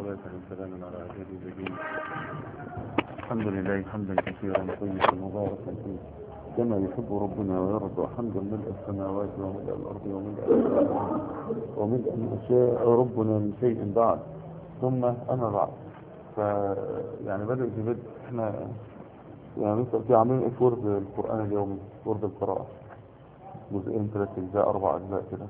صلاة وسلاما على عباد الذين الحمد لله حمدا كثيرا طيبا مباركا فيه كما يحب ربنا ويرضى حمدا ملء السماوات وملء الارض وملء السماوات وملء ما شاء ربنا من شيء بعد ثم انا بعد ف يعني بدأ في بدء احنا يعني لسه في عاملين ايه في ورد القرآن اليومي ورد القراءة جزئين ثلاث اجزاء اربع اجزاء كده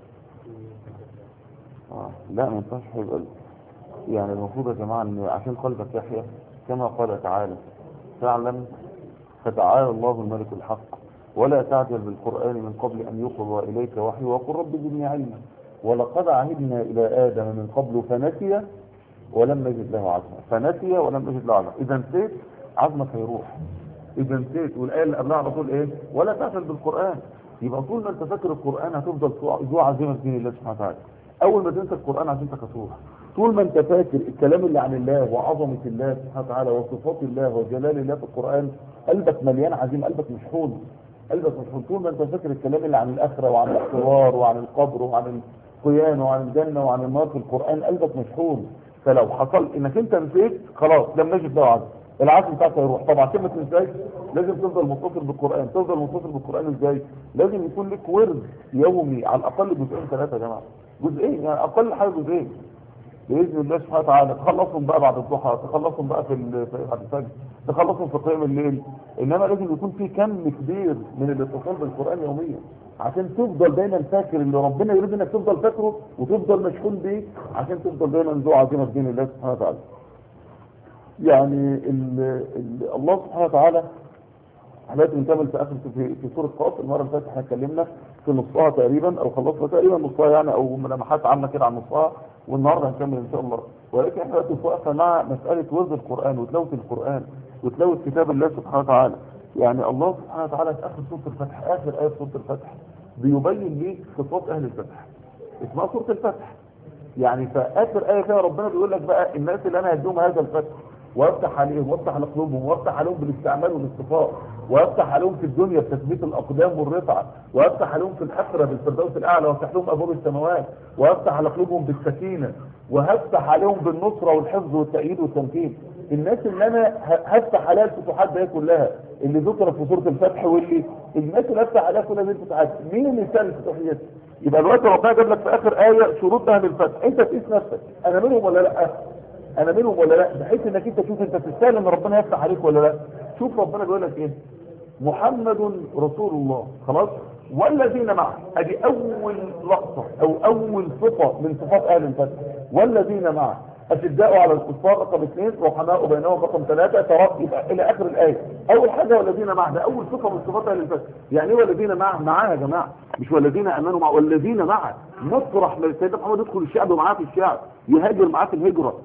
آه. لا ما ينفعش هيبقى يعني المفروض يا جماعة ان عشان قلبك يحيى كما قال تعالى فاعلم فتعالى الله الملك الحق ولا تعجل بالقرآن من قبل أن يقضى إليك وحي وقل رب زدني علما ولقد عهدنا إلى آدم من قبل فنسي ولم نجد له عزما فنسي ولم نجد له عزما إذا نسيت عزمك هيروح إذا نسيت والآية اللي قبلها على طول إيه ولا تعجل بالقرآن يبقى طول ما أنت فاكر القرآن هتفضل ذو عزيمة في دين الله سبحانه وتعالى أول ما تنسى القرآن عزيمتك هتروح طول ما انت فاكر الكلام اللي عن الله وعظمة الله سبحانه وتعالى وصفات الله وجلال الله في القرآن قلبك مليان عزيم قلبك مشحون قلبك مشحون طول ما انت فاكر الكلام اللي عن الآخرة وعن الاحترار وعن القبر وعن القيامة وعن الجنة وعن النار في القرآن قلبك مشحون فلو حصل انك انت نسيت خلاص لم نجد له عزم العزم بتاعك هيروح طبعا كلمة ازاي لازم تفضل متصل بالقرآن تفضل متصل بالقرآن ازاي لازم يكون لك ورد يومي على الأقل جزئين ثلاثة يا جماعة جزئين يعني أقل حاجة جزئين باذن الله سبحانه وتعالى تخلصهم بقى بعد الضحى تخلصهم بقى في بعد الفجر تخلصهم في قيام الليل انما لازم يكون في كم كبير من الاتصال بالقران يوميا عشان تفضل دايما فاكر اللي ربنا يريد انك تفضل فاكره وتفضل مشغول بيه عشان تفضل دايما ذو عظيمه في دين الله سبحانه وتعالى يعني ال ال الله سبحانه وتعالى دلوقتي بنكمل في اخر في, في سوره قاف المره اللي فاتت احنا اتكلمنا في نصها تقريبا او خلصنا تقريبا نصها يعني او ملامحات عامه كده عن نصها والنهارده هنكمل ان شاء الله ولكن احنا دلوقتي واقفه مع مساله ورد القران وتلاوه القران وتلاوه كتاب الله سبحانه وتعالى يعني الله سبحانه وتعالى في اخر سوره الفتح اخر ايه سوره الفتح بيبين ليك صفات اهل الفتح اسمها سوره الفتح يعني فاخر ايه فيها ربنا بيقول لك بقى الناس اللي انا هديهم هذا الفتح وافتح عليهم وافتح على قلوبهم وافتح عليهم بالاستعمال والاصطفاء وافتح عليهم في الدنيا بتثبيت الاقدام والرفعه وافتح عليهم في الاخره بالفردوس الاعلى وافتح لهم ابواب السماوات وافتح على قلوبهم بالسكينه وهفتح عليهم بالنصره والحفظ والتأييد والتمكين الناس اللي انا هفتح عليها الفتوحات دي كلها اللي ذكرت في سوره الفتح واللي الناس اللي هفتح عليها كل هذه الفتوحات مين اللي يسال الفتوحات يبقى دلوقتي ربنا جاب لك في اخر ايه شروط اهل الفتح انت تقيس نفسك انا منهم ولا لا انا منهم ولا لا بحيث انك انت تشوف انت تستاهل ان ربنا يفتح عليك ولا لا شوف ربنا بيقول لك ايه محمد رسول الله خلاص والذين معه ادي اول لقطه او اول صفه من صفات اهل الفتح والذين معه اشداء على الكفار رقم اثنين رحماء بينهم رقم ثلاثه ترى يبقى الى اخر الايه اول حاجه والذين معه ده اول صفه من صفات اهل الفتح يعني ايه والذين معه معاه يا جماعه مش والذين امنوا معه والذين معه مطرح ما سيدنا محمد يدخل الشعب معاه في الشعب يهاجر معاه في الهجره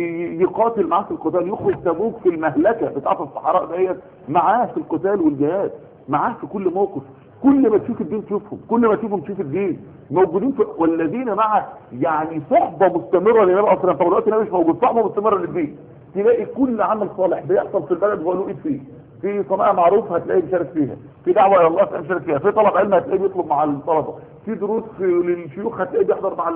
يقاتل معاه في القتال يخرج تبوك في المهلكه بتاعت الصحراء ديت معاه في القتال والجهاد معاه في كل موقف كل ما تشوف الدين تشوفهم كل ما تشوفهم تشوف الدين موجودين في والذين معه يعني صحبه مستمره للنبي اصلا طب دلوقتي النبي مش موجود صحبه مستمره للدين تلاقي كل عمل صالح بيحصل في البلد هو له ايد فيه في صناعه معروفه هتلاقيه بيشارك فيها في دعوه الى الله هتلاقيه بيشارك فيها في طلب علم هتلاقيه بيطلب مع الطلبه في دروس للشيوخ هتلاقيه بيحضر مع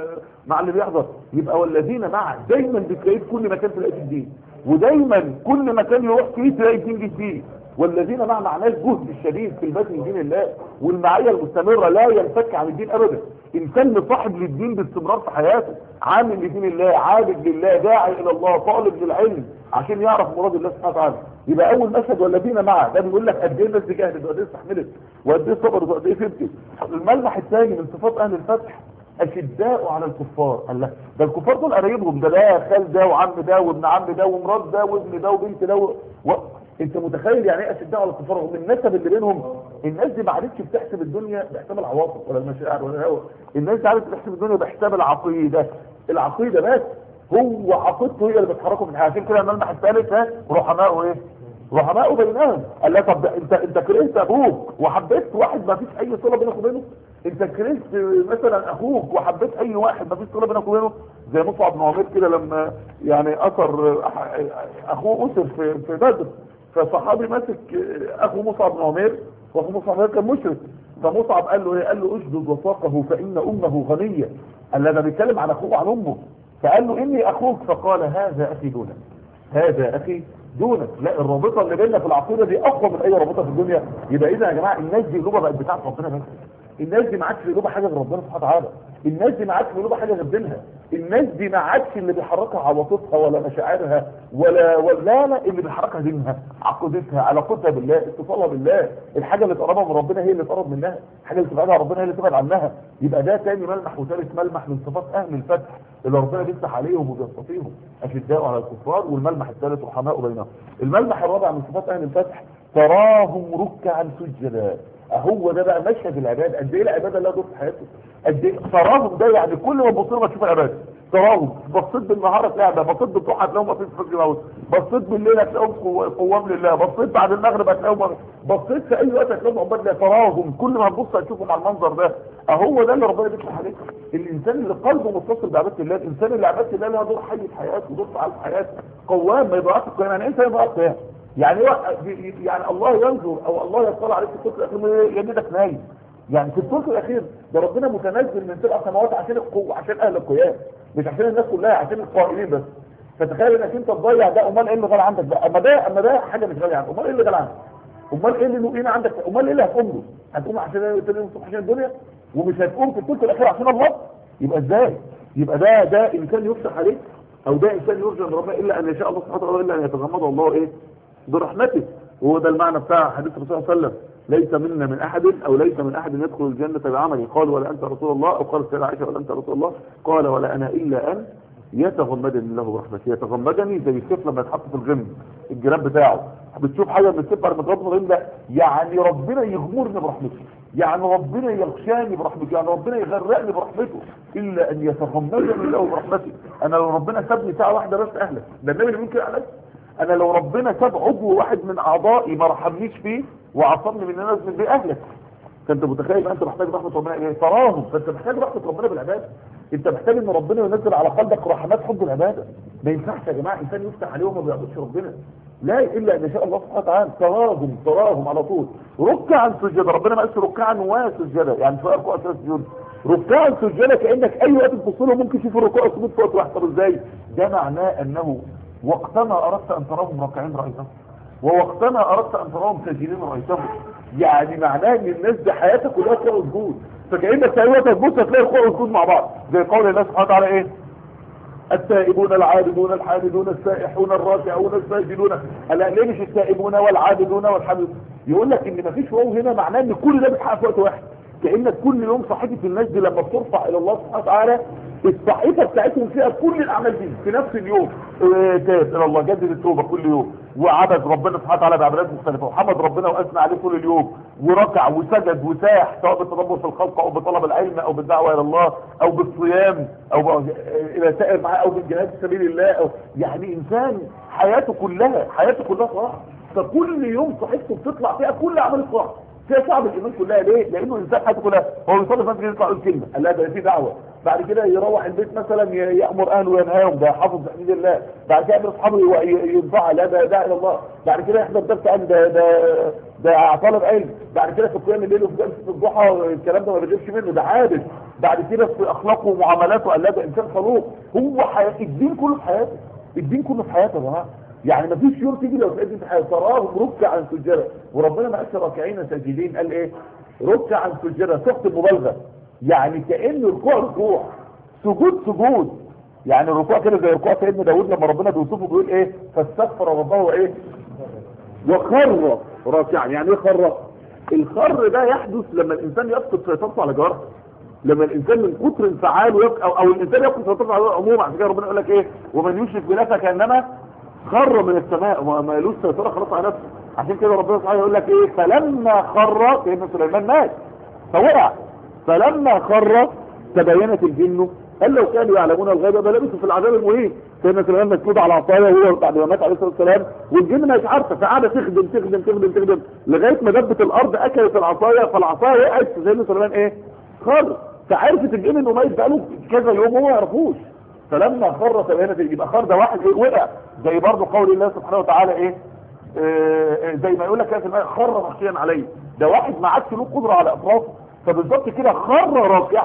مع اللي بيحضر يبقى والذين معه دايما بتلاقيه في كل مكان تلاقيه في الدين ودايما كل مكان يروح فيه تلاقي الدين جه فيه والذين مع معناه الجهد الشديد في البث من دين الله والمعيه المستمره لا ينفك عن الدين ابدا انسان مصاحب للدين باستمرار في حياته عامل لدين الله عابد لله داعي الى الله طالب للعلم عشان يعرف مراد الله سبحانه وتعالى يبقى اول مشهد والذين معه ده بيقول لك قد ايه الناس دي جهدت وقد ايه استحملت وقد ايه صبرت وقد ايه فبتت الملمح الثاني من صفات اهل الفتح اشداء على الكفار الله ده الكفار دول قرايبهم ده ده خال ده وعم ده وابن عم ده ومرات ده وابن ده وبنت ده و... و... انت متخيل يعني ايه اشداء على الكفار هم النسب اللي بينهم الناس دي ما عادتش بتحسب الدنيا بحساب العواطف ولا المشاعر ولا الهوى الناس دي عادت بتحسب الدنيا بحساب العقيده العقيده بس هو عقيدته هي اللي بتحركه في الحياه عشان كده الملمح الثالث ها رحماء ايه رحماء بينهم قال لا طب انت انت كرهت ابوك وحبيت واحد ما فيش اي صله بينك وبينه انت كرهت مثلا اخوك وحبيت اي واحد ما فيش صله بينك وبينه زي مصعب بن عمير كده لما يعني اثر اخوه اسر في في بدر فصحابي ماسك اخو مصعب بن عمير واخو مصعب بن عمير كان مشرك فمصعب قال له ايه قال له اشدد وثاقه فان امه غنيه قال له ده بيتكلم عن اخوه وعن امه فقال له اني اخوك فقال هذا اخي دونك هذا اخي دونك لا الرابطه اللي بيننا في العقيده دي اقوى من اي رابطه في الدنيا يبقى اذا يا جماعه الناس دي قلوبها بقت بتاعت ربنا بس الناس دي ما عادش في قلوبها حاجه غير ربنا سبحانه وتعالى الناس دي ما عادش في قلوبها حاجه غير دينها الناس دي ما عادش اللي بيحركها عواطفها ولا مشاعرها ولا ولا لا لا اللي بيحركها دينها عقيدتها علاقتها بالله اتصالها بالله الحاجه اللي تقربها من ربنا هي اللي تقرب منها الحاجه اللي تبعدها عن ربنا هي اللي تبعد عنها يبقى ده تاني ملمح وثالث ملمح من صفات اهل الفتح اللي ربنا بيفتح عليهم وبيصطفيهم اشداء على الكفار والملمح الثالث رحماء بينهم الملمح الرابع من صفات اهل الفتح تراهم ركعا سجدا هو ده بقى مشهد العباده قد ايه العباده اللي دور في حياته قد ايه تراهم ده يعني كل ما تبص له تشوف العباده تراهم بصيت بالنهار تلاقي بصيت بالضحى هتلاقيهم واقفين في فجر الموت بصيت بالليل هتلاقيهم قو- قوام لله بصيت بعد المغرب هتلاقيهم بصيت في اي وقت هتلاقيهم عباد الله تراهم كل ما تبص هتشوفهم على المنظر ده اهو ده اللي ربنا بيفتح عليك الانسان اللي قلبه متصل بعباده الله الانسان اللي عباده الله لها دور حي في حياته ودور فعال في حياته قوام ما يضيعش القيام يعني انت يضيع القيام يعني هو يعني الله ينظر او الله يطلع عليك في الثلث الاخير يجدك نايم يعني في الثلث الاخير ده ربنا متنزل من سبع سماوات عشان القوة عشان اهل القيام مش عشان الناس كلها عشان القائمين بس فتخيل انك انت تضيع ده امال ايه اللي غالي عندك بقى اما ده اما ده حاجه مش غاليه عندك امال ايه اللي غالي عندك امال ايه اللي له قيمه عندك امال ايه اللي هتقوم له هتقوم عشان تاني يوم الصبح عشان الدنيا ومش هتقوم في الثلث الاخير عشان الله يبقى ازاي يبقى ده ده انسان يفتح عليه او ده انسان يرجى من ربنا الا ان يشاء الله سبحانه وتعالى الا ان يتغمده الله ايه برحمته وهو ده المعنى بتاع حديث الرسول صلى الله عليه وسلم ليس منا من احد او ليس من احد يدخل الجنه بعمله قال ولا انت رسول الله او قال السيده عائشه ولا انت رسول الله قال ولا انا الا ان يتغمدني الله برحمته يتغمدني زي السيف لما يتحط في الغم الجراب بتاعه بتشوف حاجه من السيف بعد ما تغمض الغم ده يعني ربنا يغمرني برحمته يعني ربنا يغشاني برحمته يعني ربنا يغرقني برحمته الا ان يتغمدني الله برحمته انا لو ربنا سابني ساعه واحده بس اهلك ده النبي اللي ممكن عليك انا لو ربنا ساب عضو واحد من اعضائي ما رحمنيش فيه وعصمني من ان انزل بيه اهلك فانت متخيل بقى انت محتاج رحمه ربنا ايه تراهم فانت محتاج رحمه ربنا بالعباده انت محتاج ان ربنا ينزل على قلبك رحمات حب العباده ما ينفعش يا جماعه انسان يفتح عليه وما بيعبدش ربنا لا الا ان شاء الله سبحانه وتعالى تراهم تراهم على طول ركعا سجدا ربنا ما قالش ركعا وسجدا يعني شويه ركوع شويه سجود ركعا سجدا كانك اي وقت تبص له ممكن تشوف الركوع والسجود في وقت واحد طب ازاي ده معناه انه وقتما اردت ان تراهم راكعين رايتهم ووقتما اردت ان تراهم ساجدين رايتهم يعني معناه ان الناس دي حياتها كلها تلاقي سجود فكانك في اي وقت تبص هتلاقي ركوع وسجود مع بعض زي قول الله سبحانه وتعالى ايه التائبون العابدون الحامدون السائحون الراكعون الساجدون الا ليه مش التائبون والعابدون والحامدون يقول لك ان مفيش واو هنا معناه ان كل ده بيتحقق في وقت واحد كانك كل يوم صحيفه الناس دي لما بترفع الى الله سبحانه وتعالى الصحيفه بتاعتهم فيها كل الاعمال دي في نفس اليوم آه، تاب الى الله جدد التوبه كل يوم وعبد ربنا سبحانه وتعالى بعبادات مختلفه وحمد ربنا واثنى عليه طول اليوم وركع وسجد وساح سواء بالتدبر في الخلق او بطلب العلم او بالدعوه الى الله او بالصيام او ب- الى سائر معاه او بالجهاد في سبيل الله او يعني انسان حياته كلها حياته كلها صلاح فكل يوم صحيفته بتطلع فيها كل اعمال الصلاح فيها شعب الايمان كلها ليه؟ لانه انسان حياته كلها هو بيصلي في مسجد يطلع يقول كلمه قال لا ده في دعوه بعد كده يروح البيت مثلا ي- يامر اهله وينهاهم ده حافظ تحميد الله بعد كده يقابل اصحابه ي- ي- ينفع لا ده داعي الى الله بعد كده يحضر درس علم ده ده ده طالب علم بعد كده في قيام الليل وفي جلسه الضحى الكلام ده ما بيجيبش منه ده عابد بعد كده في اخلاقه ومعاملاته قال لا ده انسان خلوق هو حياه الدين كله في حياته الدين كله في حياته يا جماعه يعني مفيش يوم تيجي لو تلاقي في حياه تراهم ركعا سجدا وربنا ما قالش راكعين ساجدين قال ايه ركعا سجدا صيغه المبالغه يعني كان ركوع ركوع سجود سجود يعني الركوع كده زي ركوع سيدنا داود لما ربنا بيوصفه بيقول ايه فاستغفر ربه وايه وخر راكعا يعني ايه خر الخر ده يحدث لما الانسان يفقد سيطرته على جوارحه لما الانسان من كتر انفعاله يفق او, أو الانسان يفقد سيطرته على جوارحه عموما عشان كده ربنا يقول لك ايه ومن يشرك بالله فكانما خر من السماء وما ما لوش سيطره خلاص على نفسه عشان كده ربنا سبحانه يقول لك ايه فلما خر سيدنا سليمان مات فوقع فلما خر تبينت الجن قال لو كانوا يعلمون الغيب ما لبثوا في العذاب المهين سيدنا سليمان مسنود على عصايه وهو بعد ما مات عليه الصلاه والسلام والجن مش عارفه فقعدت تخدم تخدم تخدم تخدم لغايه ما دبت الارض اكلت العصايه فالعصايه وقعت سيدنا سليمان ايه خر فعرفت الجن انه ميت بقاله كذا يوم وهو ما يعرفوش فلما خر تبينت يبقى خر ده واحد ايه وقع زي برضه قول الله سبحانه وتعالى ايه آه، زي ما يقول لك كده في الماء خر مخشيا عليه ده واحد ما عادش له قدره على اطرافه فبالظبط كده خر راكعه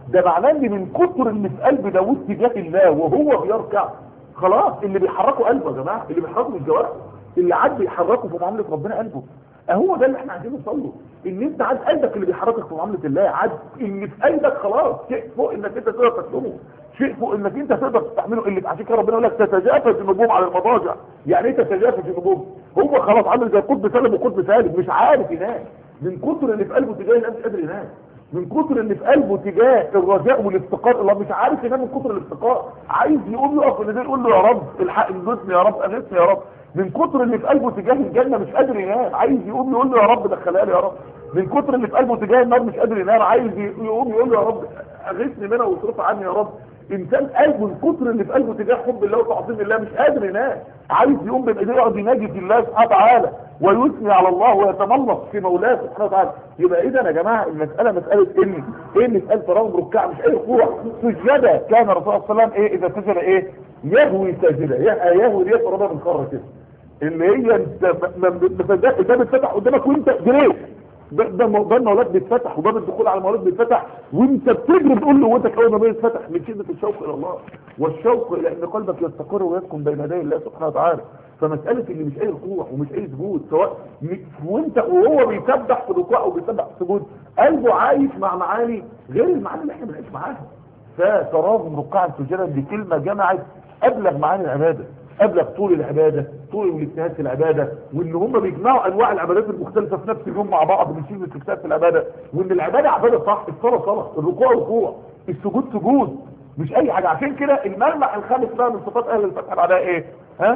ده معناه ان من كتر اللي في قلب داوود تجاه الله وهو بيركع خلاص اللي بيحركوا قلبه يا جماعه اللي بيحركوا من جوارحه اللي عاد بيحركوا في معامله ربنا قلبه اهو ده اللي احنا عايزين نوصل له ان انت عاد قلبك اللي بيحركك في معامله الله عاد ان في قلبك خلاص شيء فوق انك انت تقدر تكتمه شيء فوق انك انت تقدر تستحمله اللي عشان كده ربنا يقول لك تتجافى النجوم على المضاجع يعني ايه تتجافى النجوم هو خلاص عامل زي قطب سالم وقطب سالم مش عارف ينام من كتر اللي في قلبه تجاه الله مش قادر ينام من كتر اللي في قلبه تجاه الرجاء والافتقار الله مش عارف ينام من كتر الافتقار عايز يقوم يقف اللي يقول له يا رب الحق انجزني يا رب اغثني يا رب من كتر اللي في قلبه تجاه الجنه مش قادر ينام عايز يقوم يقول له يا رب دخلها لي يا رب من كتر اللي في قلبه تجاه النار مش قادر ينام عايز يقوم يقول له يا رب اغثني منها واصرفها عني يا رب انسان قلبه من كتر اللي في قلبه تجاه حب الله وتعظيم الله مش قادر ينام عايز يقوم بالايديه يقعد يناجي في الله سبحانه وتعالى ويثني على الله ويتملص في مولاه سبحانه وتعالى يبقى اذا يا جماعه المساله مساله ان ايه مساله تراهم ركع مش اي ركوع سجده كان الرسول صلى الله عليه وسلم ايه اذا سجد ايه يهوي ساجده يهوي ديت قريبه من قاره كده اللي هي انت الباب اتفتح قدامك وانت جريت ده ده باب المولاد بيتفتح وباب الدخول على المولاد بيتفتح وانت بتجري بتقول له وانت اول ما بيتفتح من شده الشوق الى الله والشوق الى ان قلبك يستقر ويسكن بين يدي الله سبحانه وتعالى فمساله اللي مش اي ركوع ومش اي سجود سواء وانت وهو بيسبح في الركوع او بيسبح في السجود قلبه عايش مع معاني غير المعاني اللي احنا بنعيش معاها فتراهم ركعا سجدا دي كلمه جمعت ابلغ معاني العباده ابلغ طول العباده طول الاجتهاد في العباده وان هم بيجمعوا انواع العبادات المختلفه في نفس اليوم مع بعض من شيء الاجتهاد في العباده وان العباده عباده صح الصلاه صلاه الركوع ركوع السجود سجود مش اي حاجه عشان كده الملمح الخامس بقى من صفات اهل الفتح بعدها ايه ها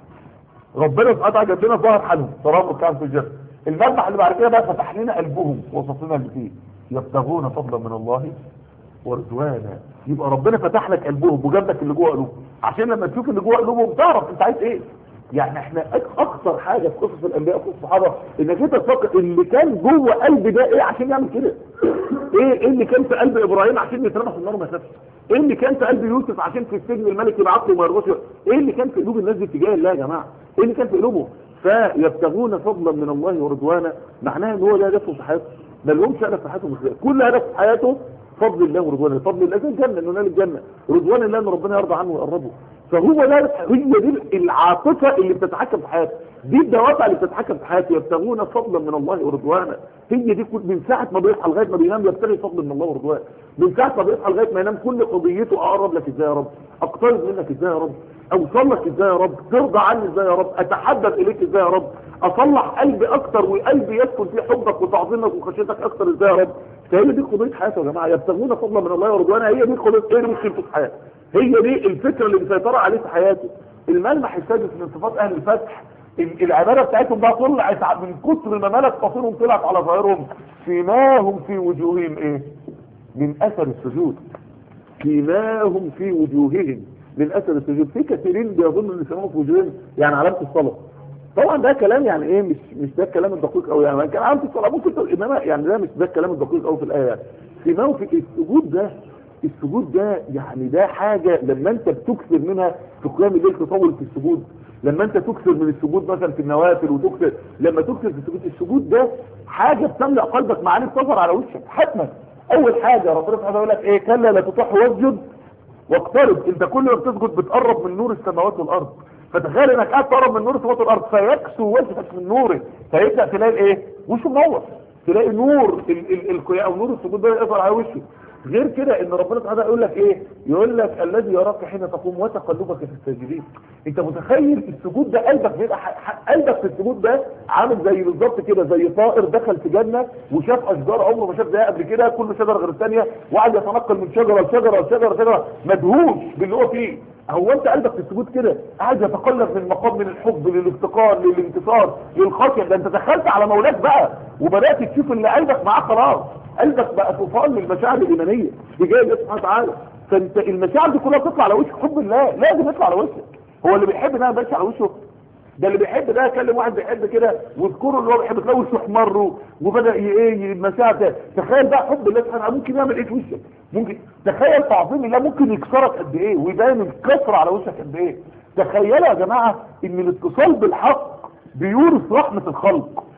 ربنا سبحانه وتعالى جاب لنا ظاهر حالهم صلاه ركعا سجدا الملمح اللي بعد كده بقى فتح لنا قلبهم وصف لنا اللي فيه يبتغون فضلا من الله ورضوانا يبقى ربنا فتح لك قلبهم وجاب لك اللي جوه قلوبهم عشان لما تشوف اللي جوه قلوبهم تعرف انت عايز ايه يعني احنا اكثر حاجه في قصص الانبياء وقصص الصحابه انك انت تفكر اللي كان جوه قلب ده ايه عشان يعمل كده ايه ايه اللي كان في قلب ابراهيم عشان يترمى في النار ما يخافش ايه اللي كان في قلب يوسف عشان في السجن الملك يبعت له ما يرضاش ايه اللي كان في قلوب الناس دي تجاه الله يا جماعه ايه اللي كان في قلوبهم فيبتغون فضلا من الله ورضوانا معناها ان هو ده هدفه في حياته ما لهمش هدف في حياتهم كل هدف في حياته فضل الله ورضوانه فضل الله زي الجنة انه نال الجنة رضوان الله ان ربنا يرضى عنه ويقربه فهو ده هي دي العاطفة اللي بتتحكم في حياته دي الدوافع اللي بتتحكم في حياته يبتغون فضلا من الله ورضوانا هي دي كل من ساعة ما بيصحى لغاية ما بينام يبتغي فضل من الله ورضوانه من ساعة ما بيصحى لغاية ما ينام كل قضيته اقرب لك ازاي يا رب اقترب منك ازاي يا رب اوصل لك ازاي يا رب ترضى عني ازاي يا رب اتحبب اليك ازاي يا رب اصلح قلبي اكتر وقلبي يسكن فيه حبك وتعظيمك وخشيتك اكتر ازاي يا رب فهي دي قضيه حياته يا جماعه يبتغون فضلا من الله ورضوانه هي دي قضيه ايه اللي مشكلته في حياته هي دي الفكره اللي مسيطره عليه في حياته الملمح السادس من صفات اهل الفتح العباده بتاعتهم بقى طلعت من كتر ما ملك قصيرهم طلعت على ظاهرهم فيماهم في وجوههم ايه من اثر السجود فيماهم في وجوههم من اثر السجود في كثيرين بيظنوا ان سماهم في وجوههم يعني علامه الصلاه طبعا ده كلام يعني ايه مش مش ده الكلام الدقيق قوي يعني كان علامه الصلاه ممكن تقول انما يعني ده مش ده الكلام الدقيق قوي في الايه يعني سماهم في السجود ده السجود ده يعني ده حاجه لما انت بتكثر منها في قيام الليل تطول في السجود لما انت تكثر من السجود مثلا في النوافل وتكثر لما تكثر في السجود السجود ده حاجه بتملا قلبك معاني بتظهر على وشك حتما اول حاجه ربنا سبحانه يقول لك ايه كلا لا تطح واسجد واقترب انت كل ما بتسجد بتقرب من نور السماوات والارض فتخيل انك قاعد تقرب من نور السماوات والارض فيكسو وجهك من نوره فيبدا تلاقي ايه وشه منور تلاقي نور ال ال ال او نور السجود ده يظهر على وشه غير كده ان ربنا سبحانه يقول لك ايه يقول لك الذي يراك حين تقوم وتقلبك في الساجدين انت متخيل السجود ده قلبك بيبقى قلبك في السجود ده عامل زي بالظبط كده زي طائر دخل في جنه وشاف اشجار عمره ما شاف زيها قبل كده كل شجره غير الثانيه وقعد يتنقل من شجره لشجره لشجره لشجره مدهوش باللي هو فيه هو انت قلبك في السجود كده قاعد يتقلب من مقام من الحب للافتقار للانتصار للخشيه ده انت دخلت على مولاك بقى وبدات تشوف اللي قلبك معاه خلاص قلبك بقى طوفان للمشاعر الايمانيه بجاي الله سبحانه وتعالى فانت المشاعر دي كلها تطلع على وشك حب الله لازم يطلع على وشك هو اللي بيحب ده ما على وشه ده اللي بيحب ده يكلم واحد بيحب كده واذكره اللي هو بيحب تلاقي وشه احمر وبدا ايه المشاعر تخيل بقى حب الله سبحانه ممكن يعمل ايه في وشك ممكن تخيل تعظيم الله ممكن يكسرك قد ايه ويبان الكسر على وشك قد ايه تخيلوا يا جماعه ان الاتصال بالحق بيورث رحمه الخلق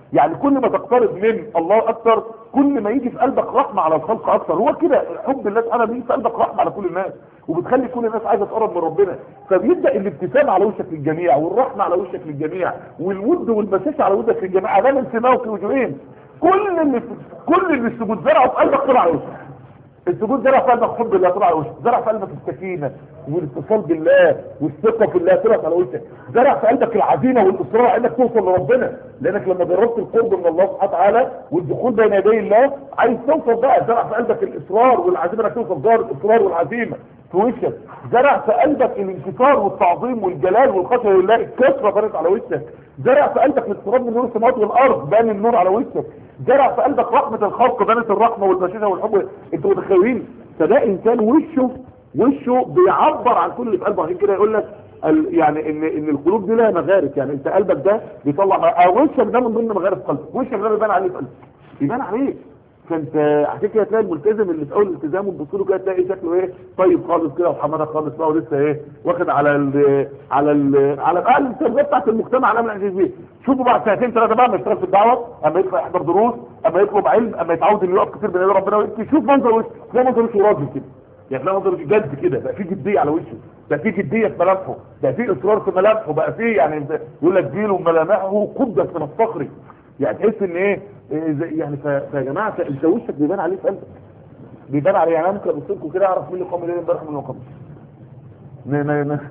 يعني كل ما تقترب من الله اكتر كل ما يجي في قلبك رحمه على الخلق اكتر هو كده حب الله سبحانه بيجي في قلبك رحمه على كل الناس وبتخلي كل الناس عايزه تقرب من ربنا فبيبدا الابتسام على وشك للجميع والرحمه على وشك للجميع والود والبشاشه على وشك للجميع امام انتماء في وجوهين كل اللي كل اللي السجود زرعه في قلبك طلع على وشك السجود زرع في قلبك حب الله طلع على وشك زرع في قلبك السكينه والاتصال بالله والثقه في الله طلعت على وشك زرع في قلبك العزيمه والاصرار على انك توصل لربنا لانك لما جربت القرب من الله سبحانه وتعالى والدخول بين يدي الله عايز توصل بقى زرع في قلبك الاصرار والعزيمه انك توصل دار الاصرار والعزيمه في وشك زرع في قلبك الانكسار والتعظيم والجلال والخشيه لله الكسره بانت على وشك زرع في قلبك الاضطراب من نور السماوات والارض بان النور على وشك زرع في قلبك رحمه الخلق بانت الرحمه والبشاشه والحب انتوا متخيلين فده انسان وشه وشه بيعبر عن كل اللي في قلبه عشان كده يقول لك ال- يعني ان ان القلوب دي لها مغارف يعني انت قلبك ده بيطلع اه وشك ده من ضمن مغارف قلبك وشك ده بيبان عليه في قلبك يبان عليه فانت عشان كده تلاقي الملتزم اللي في اول الالتزام وتبص له كده تلاقي شكله ايه طيب خالص كده وحماده خالص بقى ولسه ايه واخد على ال على ال على الاقل التربيه بتاعت المجتمع اللي انا بيه شوفوا بعد سنتين ثلاثه بقى ما يشتغل في الدعوه اما يطلع يحضر دروس اما يطلب علم اما يتعود انه يقف كتير بين يدي ربنا ويبكي شوف منظر وشه تلاقي منظر وشه راجل كده يعني تلاقي منظر وشه جد كده بقى في جديه على وشه بقى في جديه في ملامحه بقى في اصرار في ملامحه بقى في يعني يقول لك جيله ملامحه قبضه من الصخر يعني تحس ان ايه إيه زي- يعني ف- فيا جماعه انت وشك بيبان عليه في قلبك بيبان عليه يعني انا ممكن ابص لكم كده اعرف مين اللي قام الليل امبارح ومين اللي ما قامش ن- ن- ن-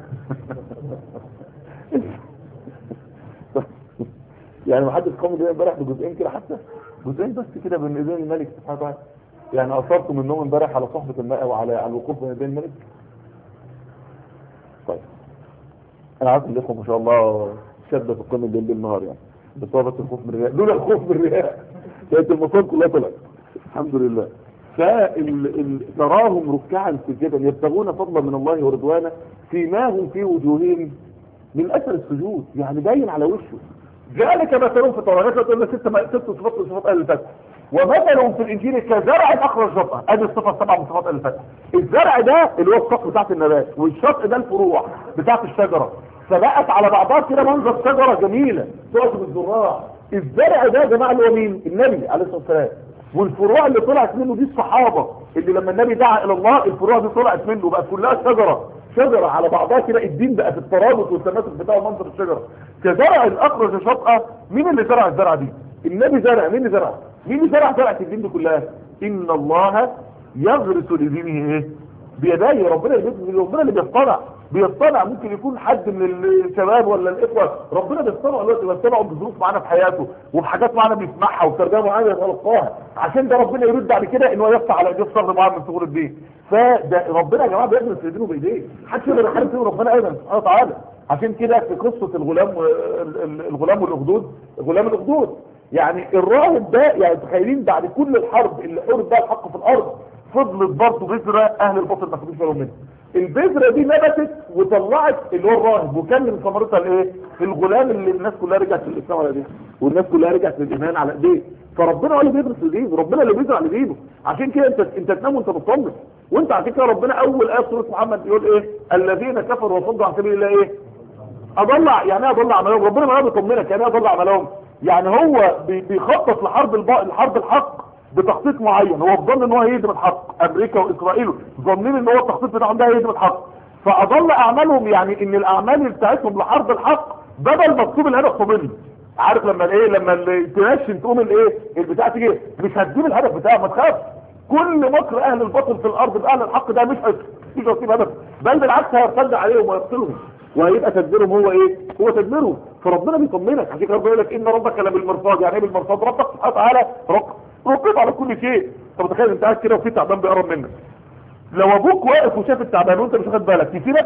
يعني ما حدش قام الليل امبارح بجزئين كده حتى جزئين بس كده بين ايدين الملك سبحانه وتعالى يعني اثرتم النوم امبارح على صحبه الماء وعلى على الوقوف بين يدين الملك طيب انا عارف ان الاخوه ما شاء الله شده في القمه بالليل بالنهار يعني بصابة الخوف من الرياء دون الخوف من الرياء كانت المصائب كلها طلعت الحمد لله فتراهم ركعا سجدا يبتغون فضلا من الله ورضوانه فيما هم في وجوههم من اثر السجود يعني باين على وشه ذلك مثلهم في التوراة تقول لك ست ست صفات من صفات اهل الفتح ومثلهم في الانجيل كزرع اخرج شطأ ادي الصفه السبعه من صفات اهل الفتح الزرع ده اللي هو الساق بتاعت النبات والشط ده الفروع بتاعت الشجره فبقت على بعضها كده منظر شجره جميله تعجب الزراع الزرع ده يا جماعه اللي هو مين النبي عليه الصلاه والسلام والفروع اللي طلعت منه دي الصحابه اللي لما النبي دعا الى الله الفروع دي طلعت منه بقت كلها شجره شجره على بعضها كده الدين بقى في الترابط والتماسك بتاع منظر الشجره كزرع الاخرج شطأه مين اللي زرع الزرعه دي النبي زرع مين اللي زرع مين اللي زرع زرعه الدين دي كلها ان الله يغرس لدينه ايه بيديه ربنا اللي بيبني- ربنا اللي بيصطنع بيصطنع ممكن يكون حد من الشباب ولا الاخوه ربنا بيصطنع دلوقتي بيصطنعوا بظروف معانا في حياته وبحاجات معانا بيسمعها وترجمه معانا يتلقاها عشان ده ربنا يرد بعد كده ان هو يفتح على ايديه الصبر معاه من صغور الدين فده ربنا يا جماعه بيغرس في دينه بايديه محدش يقدر يحارب فيه ربنا ابدا سبحانه وتعالى عشان كده في قصه الغلام و- ال- ال- الغلام والاخدود غلام الاخدود يعني الراهب ده يعني تخيلين بعد كل الحرب اللي حارب بها الحق في الارض فضلت برضه بذره اهل الباطل ما خدوش بالهم منها البذره دي نبتت وطلعت اللي هو الراهب وكان من ثمرتها الايه الغلام اللي الناس كلها رجعت للاسلام على ايديه والناس كلها رجعت للايمان على ايديه فربنا هو اللي بيدرس لدينه ربنا اللي بيزرع لدينه عشان كده انت انت تنام وانت مطمن وانت على فكره ربنا اول ايه في سوره محمد يقول ايه الذين كفروا وصدوا عن سبيل الله ايه اضلع يعني ايه اضلع عملهم ربنا ما بيطمنك يعني ايه اضلع عملهم يعني هو بي- بيخطط لحرب الب... الحرب الحق بتخطيط معين هو بظن ان هو هيهدم الحق امريكا واسرائيل ظنين ان هو التخطيط بتاعهم ده هيهدم الحق فاضل اعمالهم يعني ان الاعمال بتاعتهم لحرب الحق بدل مكتوب الهدف فاضل عارف لما الايه لما ال- تنشن تقوم الايه البتاع تيجي مش هتجيب الهدف بتاعه ما تخافش كل مكر اهل الباطل في الارض باهل الحق ده مش هيجي يصيب هدف بل بالعكس هيرتد عليهم ويقتلهم وهيبقى تدبيرهم هو ايه هو تدبيرهم فربنا بيطمنك عشان كده ربنا يقول لك ان ربك لبالمرصاد يعني ايه بالمرصاد ربك سبحانه وتعالى رق- رقيب على كل شيء طب تخيل انت قاعد كده وفي تعبان بيقرب منك لو ابوك واقف وشاف التعبان وانت مش واخد بالك يسيبك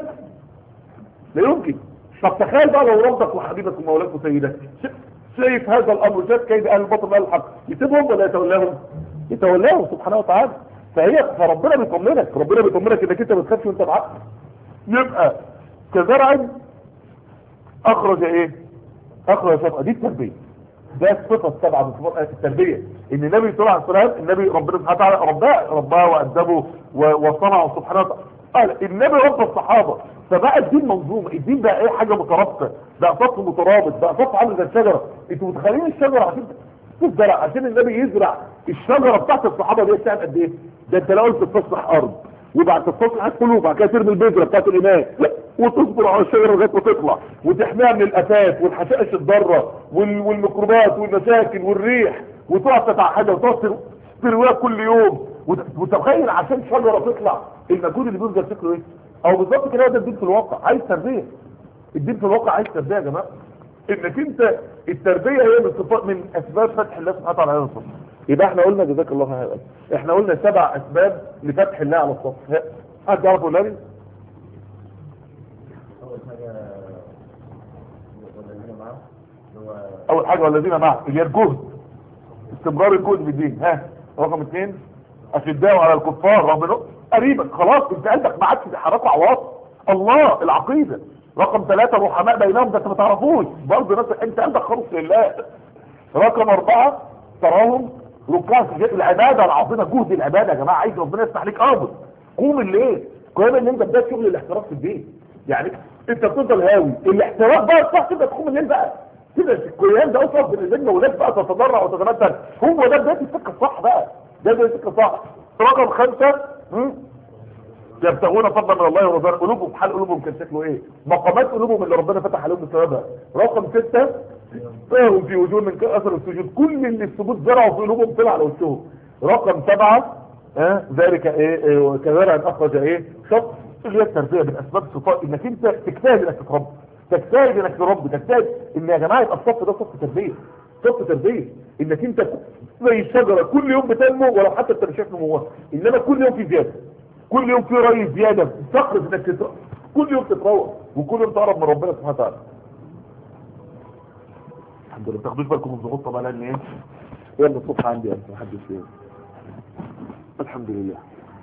لا يمكن طب تخيل بقى لو ربك وحبيبك ومولاك وسيدك ش- شايف هذا الامر شايف كيد اهل الباطل واهل الحق يسيبهم ولا يتولاهم يتولاهم سبحانه وتعالى فهي فربنا بيطمنك ربنا بيطمنك انك انت ما تخافش وانت بعقل يبقى كزرع اخرج ايه اخرج شفقة دي التربية ده الصفة السبعة من صفات التربية ان النبي صلى الله عليه وسلم النبي ربنا سبحانه وتعالى رباه رباه وأدبه و- وصنعه سبحانه وتعالى قال النبي رب الصحابة فبقى الدين منظومة الدين بقى ايه حاجة مترابطة بقى سطح مترابط بقى سطح عامل زي الشجرة انتوا متخيلين الشجرة عشان تزرع عشان النبي يزرع الشجرة بتاعت الصحابة دي بتاعت قد ايه ده انت لو قلت تصلح ارض وبعد تصلح قلوب وبعد كده ترمي البذرة بتاعت الإمام وتصبر على الشجرة لغاية ما تطلع وتحميها من الآفات والحشائش الضارة وال- والميكروبات والمشاكل والريح وتقعد تتعهدها وتقعد ترويها كل يوم وت- وتتخيل عشان شجرة تطلع المجهود اللي بيبذل شكله ايه او بالظبط كده هو ده الدين في الواقع عايز تربية الدين في الواقع عايز تربية يا جماعة انك انت التربية هي من صفات من اسباب فتح الله سبحانه وتعالى على الصف يبقى احنا قلنا جزاك الله خير احنا قلنا سبع اسباب لفتح الله على الصف حد يعرف ولا لي أول حاجة والذين معه هو اول حاجة والذين معه اللي هي الجهد استمرار الجهد في الدين ها رقم اثنين اشداء على الكفار رغم انه قريبا خلاص انت قلبك ما عادش بيحركوا عواطف الله العقيدة رقم ثلاثة رحماء بينهم ده انت ما تعرفوش برضه نفس انت قلبك خالص لله رقم اربعة تراهم ركاع سجاد العبادة العظيمة جهد العبادة يا جماعة عايز ربنا يفتح ليك ارض قوم الليل كويس ان انت بدأت شغل الاحتراف في الدين يعني انت بتفضل هاوي الاحتراف بقى صح تبقى تقوم الليل بقى كده الكيان ده اصلا بالنسبه ولاد بقى تتضرع وتتمثل هو ده بدايه السكه الصح بقى ده بدايه السكه الصح رقم خمسه هم؟ يبتغون فضلا من الله ورضوانه قلوبهم حال قلوبهم كان شكله ايه مقامات قلوبهم اللي ربنا فتح عليهم بسببها رقم ستة فهم في وجوه من اثر السجود كل اللي السجود زرعوا في قلوبهم طلع على وشهم رقم سبعة ها ذلك ايه, إيه كزرع اخرج ايه شخص اللي هي التربيه من اسباب صفات انك انت تجتهد انك تتربى تجتهد انك تربي تجتهد ان يا جماعه يبقى الصف ده صف تربيه صف تربيه انك انت زي الشجره كل يوم بتنمو ولو حتى انت مش شايف نموها انما كل يوم في زياده كل يوم في ري زياده تخرج انك تتر... كل يوم تتروح وكل يوم تقرب من ربنا سبحانه وتعالى الحمد لله ما تاخدوش بالكم من الضغوط طبعا لان ايه يلا الصبح عندي انت محدش فين الحمد لله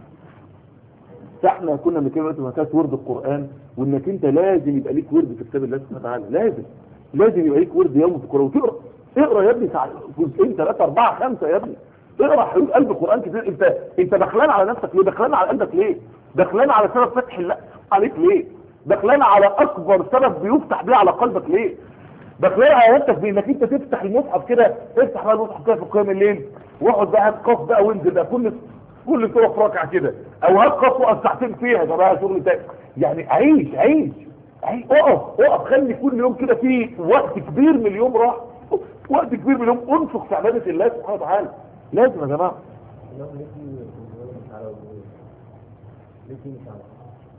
فاحنا كنا بنتكلم دلوقتي كانت ورد القران وانك انت لازم يبقى ليك ورد في كتاب الله سبحانه وتعالى لازم لازم يبقى ليك ورد يوم في القران وتقرا اقرا يا ابني ساعة جزئين ثلاثة أربعة خمسة يا ابني اقرا حدود قلب القرآن كتير انت انت دخلان على نفسك ليه دخلان على قلبك ليه دخلان على سبب فتح الله عليك ليه دخلان على اكبر سبب بيفتح بيه على قلبك ليه دخلان على نفسك بانك انت تفتح المصحف كده افتح بقى المصحف كده في قيام الليل واقعد بقى هات قاف بقى وانزل بقى كل كل سوره في ركعه كده او هات قاف وقف ساعتين فيها ده بقى شغل تاني يعني عيش عيش عيش اقف اقف خلي كل يوم كده في وقت كبير من اليوم راح وقت كبير من اليوم انفق في عباده الله سبحانه وتعالى لازم يا جماعه إنهم ليسوا مش على وجوه ليسوا مش على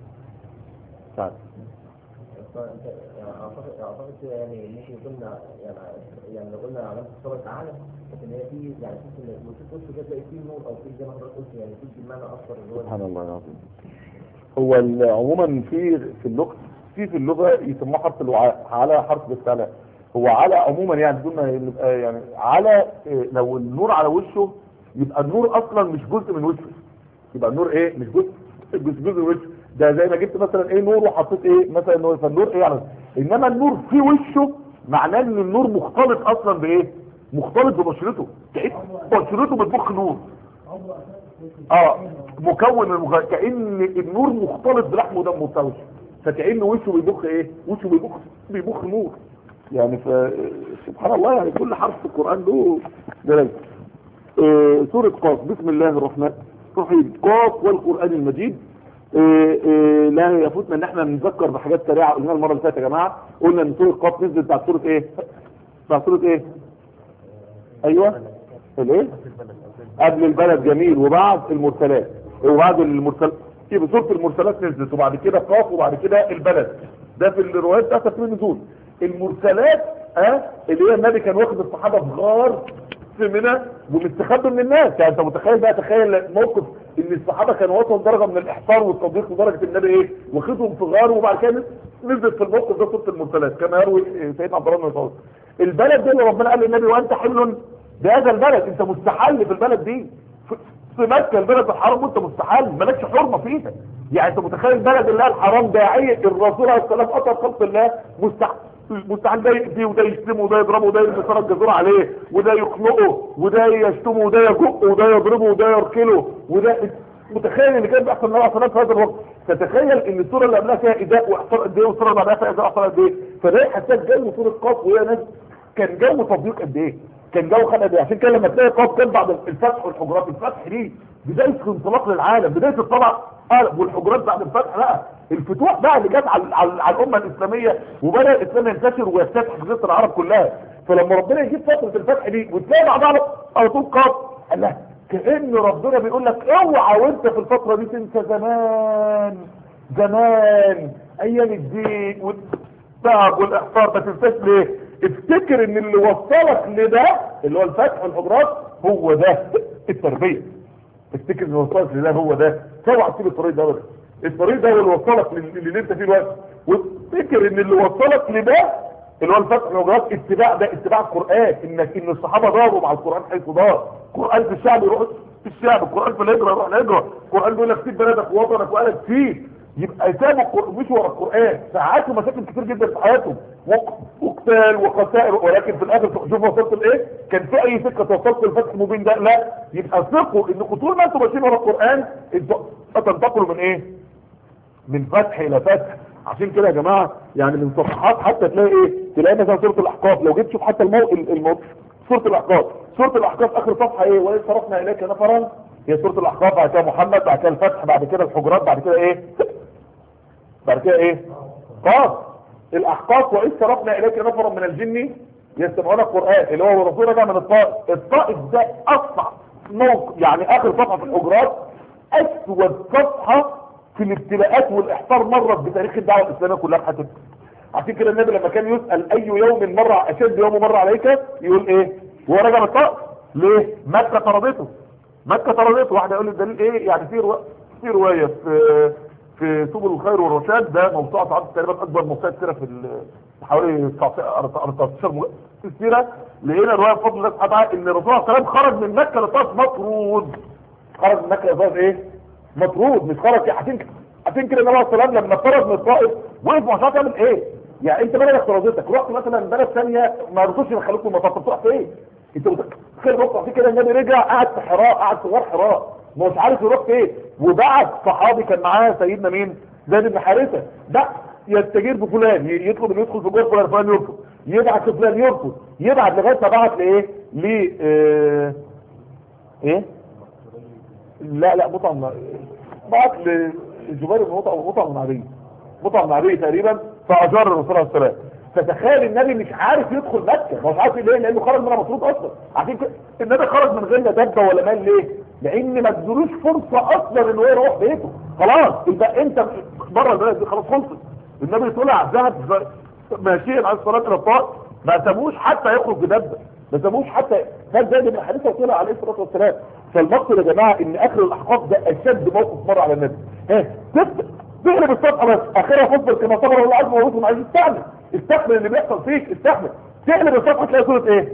تعال. فأنت يعني أعتقد أعتقد يعني ممكن يكون يعني يعني لو قلنا علامة الصبر تعالى لكن هي في يعني في الوصول وش كده تلاقي فيه نور أو في زي ما حضرتك قلت يعني في المعنى أكثر اللي هو سبحان الله العظيم هو ال- عموما في في اللغه في في اللغه يسموه حرف الوعاء على حرف الاستعلاء هو على عموما يعني بدون ما يبقى يعني على إيه، لو النور على وشه يبقى النور اصلا مش جزء من وشه يبقى النور ايه مش جزء مش جزء من وشه ده زي ما جبت مثلا ايه نور وحطيت ايه مثلا نور فالنور ايه يعني انما النور في وشه معناه ان النور مختلط اصلا بايه مختلط ببشرته كأن بشرته بتبخ نور اه مكون من المغ... كأن النور مختلط بلحم ودم بتاع وشه فكأن وشه بيبخ ايه وشه بيبخ بيبخ نور يعني ف... سبحان الله يعني كل حرف في القرآن له دلالة آه سورة قاف بسم الله الرحمن الرحيم قاف والقرآن المجيد آه آه لا يفوتنا ان احنا نذكر بحاجات سريعة قلنا المرة اللي فاتت يا جماعة قلنا ان سورة قاف نزلت بتاعت سورة ايه بتاعت سورة ايه ايوه الايه قبل البلد جميل وبعد المرسلات وبعد المرسلات يبقى سوره المرسلات نزلت وبعد كده قاف وبعد كده البلد ده في الروايات بتاعت تفسير النزول المرسلات اه اللي هي النبي كان واخد الصحابه في غار في منى ومستخبي من الناس يعني انت متخيل بقى تخيل موقف ان الصحابه كانوا وصلوا لدرجه من الاحصار والتضييق لدرجه النبي ايه واخدهم في غار وبعد كده نزلت في الموقف ده سوره المرسلات كما يروي سيدنا عبد الله بن مسعود البلد ده اللي ربنا قال للنبي وانت حمل بهذا البلد انت مستحل في البلد دي في- في مكة البلد الحرام وانت مستحل مالكش حرمة فيها يعني انت متخيل البلد الله الحرام داعية الرسول عليه السلام قطر خلق الله مستحل مستحيل ده يأذيه وده يشتمه وده يضربه وده يلبس فرق جزور عليه وده يخنقه وده يشتمه وده يجقه وده يضربه وده يركله وده متخيل اللي كان بيحصل النبي عليه الصلاه والسلام في هذا الوقت فتخيل ان الصوره اللي قبلها فيها اداء واحصار قد ايه والصوره اللي قبلها فيها اداء واحصار قد ايه فده يحسسك جو صوره قاف وهي ناس كان جو تطبيق قد ايه كان جو خد قد ايه عشان كده لما تلاقي قاف كان بعد الفتح والحجرات الفتح دي بدايه انطلاق للعالم بدايه الطبع قلب والحجرات بعد الفتح بقى الفتوح بقى اللي جت على, على, على الامه الاسلاميه وبدا الاسلام ينتشر ويفتح جزيره العرب كلها فلما ربنا يجيب فتره الفتح دي وتلاقي بعدها على طول قاف قال لها كأن ربنا بيقول لك اوعى وانت في الفترة دي تنسى زمان زمان ايام الدين والتعب والاحصار ما تنساش ليه افتكر ان اللي وصلك لده اللي هو الفتح والحجرات هو ده التربية افتكر ان اللي وصلك لده هو ده اوعى تسيب الطريق ده ابدا الطريق ده هو اللي وصلك لل- للي انت فيه دلوقتي وافتكر ان اللي وصلك لده اللي هو الفتح والحجرات اتباع ده اتباع القرآن انك ان الصحابة داروا مع القرآن حيث دار القرآن في الشعب يروح في الشعب القرآن في الهجرة يروح الهجرة القرآن بيقول لك سيب بلدك ووطنك وقالك فيه يبقى سابوا القرآن مش ورا القرآن ساعاتهم مشاكل كتير جدا في حياتهم وق- وقتال وخسائر ولكن في الاخر شوفوا وصلت لايه كان في اي سكه توصلت للفتح المبين ده لا يبقى ثقوا انكم طول ما انتم ماشيين ورا القرآن انتوا هتنتقلوا من ايه من فتح الى فتح عشان كده يا جماعة يعني من صفحات حتى تلاقي ايه تلاقي مثلا سورة الاحقاف لو جيت تشوف حتى المو... المو... سورة الاحقاف سورة الاحقاف اخر صفحة ايه واذ صرفنا اليك نفرا هي سورة الاحقاف بعد كده محمد بعد كده الفتح بعد كده الحجرات بعد كده ايه بعد كده ايه قاف الاحقاف واذ صرفنا اليك نفرا من الجن يستمعون القرآن اللي هو ورسولنا ده من الطائف الطائف ده اصعب موقع يعني اخر صفحة في الحجرات اسود صفحة في الابتلاءات والاحصار مرت بتاريخ الدعوه الاسلاميه كلها في حياتنا عشان كده النبي لما كان يسال اي يوم مر اشد يوم مر عليك يقول ايه وهو راجع من الطائف ليه مكه طردته مكه طردته واحد يقول لي الدليل ايه يعني في روا... في روايه في في سبل الخير والرشاد ده موسوعه تعد تقريبا اكبر موسوعه سيره في ال- حوالي 19 مج- في السيره لقينا روايه بفضل الله سبحانه وتعالى ان الرسول صلى الله عليه وسلم خرج من مكه للطائف مطرود خرج من مكه للطائف ايه مطرود مش خرج عشان عشان كده النبي صلى الله عليه وسلم لما طرد من الطائف وقف مش عارف يعمل ايه يعني انت بلدك طردتك رحت مثلا بلد ثانيه ما رضوش يدخلوك المطار طب تروح فين انت متخيل بص عشان كده النبي رجع قعد في حراء قعد في غار حراء مش عارف يروح فين وبعت صحابي كان معاه سيدنا مين زيد بن حارثه ده يستجير بفلان ي- يطلب انه يدخل في جوه فلان فلان يرفض يبعت لفلان يرفض يبعت لغايه ما بعت لايه ل آه، ايه لا لا مطعم بعت للزبير بن مطعم مطعم النبي مطعم النبي تقريبا فاجار الرسول عليه السلام فتخيل النبي مش عارف يدخل مكه مش عارف ليه لانه خرج منها مطرود اصلا عشان كده النبي خرج من غير لا دبه ولا مال ليه لان ما ادولوش فرصه اصلا ان هو يروح بيته خلاص يبقى انت بره البلد دي خلاص خلصت النبي طلع ذهب ماشيا على الصلاه الى الطائف ما سابوش حتى يخرج بدبه ما سابوش حتى خد زيد بن حارثه وطلع عليه الصلاه والسلام فالمقصد يا جماعه ان اخر الاحقاف ده اشد موقف مر على النبي ها تبدا تقلب الصفحه بس اخرها فصل كما صبر الله عز وجل عايز استحمل استحمل اللي بيحصل فيك استحمل تقلب الصفحه تلاقي صوره ايه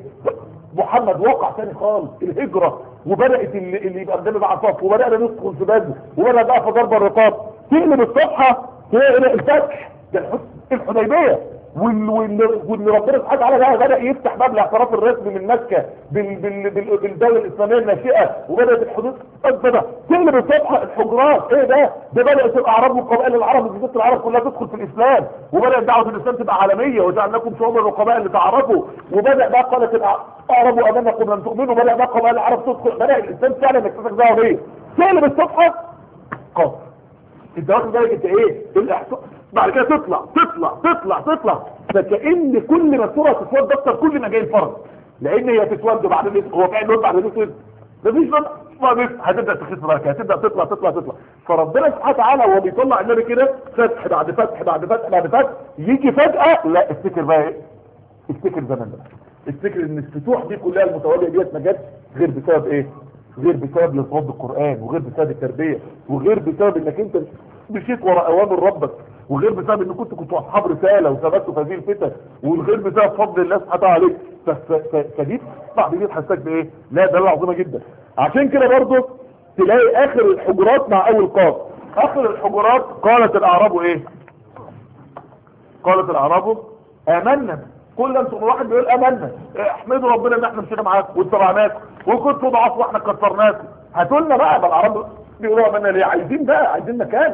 محمد وقع تاني خالص الهجرة وبدأت اللي, اللي يبقى النبي بقى صف وبدأنا ندخل في بدر وبدأ بقى في ضرب الرقاب تقلب الصفحة تلاقي الفتح ده الحس- الحديبية وال- وال- واللي ربنا سبحانه وتعالى بقى بدأ يفتح باب الاعتراف الرسمي من مكة بال بال بال بالدولة الإسلامية الناشئة وبدأت الحدود تنفذ تقلب الصفحة الحجرات ايه ده ده بدأت الأعراب وقبائل العرب وجزيرة العرب كلها تدخل في الإسلام وبدأت دعوة الإسلام تبقى عالمية وجعلناكم شعوبا وقبائل لتعرفوا وبدأ بقى قالت الأعراب وأمنا قبل أن تؤمنوا بدأ بقى قبائل العرب تدخل بدأ الإسلام فعلا يكتسب دعوة بيه تقلب الصفحة قاف انت واخد بالك انت ايه الاحصاء بعد كده تطلع تطلع تطلع تطلع فكأن كل ما الصورة تسود اكتر كل ما جاي الفرج لان هي تسود بعد هو فعلا لون بعد اسود مفيش لون خالص هتبدا تخس بقى هتبدا تطلع تطلع تطلع فربنا سبحانه وتعالى وهو بيطلع النبي كده فتح بعد فتح بعد فتح بعد فتح يجي فجأة لا افتكر بقى ايه افتكر زمان ده افتكر ان الفتوح دي كلها المتوالية ديت ما جاتش غير بسبب ايه غير بسبب الارتباط بالقرآن وغير بسبب التربية وغير بسبب انك انت مشيت ورا اوامر ربك وغير بسبب ان كنت كنت اصحاب رسالة وثبتوا في هذه الفتن وغير بسبب فضل الله سبحانه وتعالى عليك ف- ف- ف- فدي بعد دي تحسسك بايه لا ده عظيمة جدا عشان كده برضه تلاقي اخر الحجرات مع اول قاف اخر الحجرات قالت الاعراب ايه قالت الاعراب امنا كل انتم واحد بيقول امنا احمدوا ربنا ان احنا مشينا معاكم واتبعناكم وكنتوا ضعاف واحنا كسرناكم هاتوا لنا بقى ده الاعراب بيقولوا امنا ليه عايزين بقى عايزين مكانه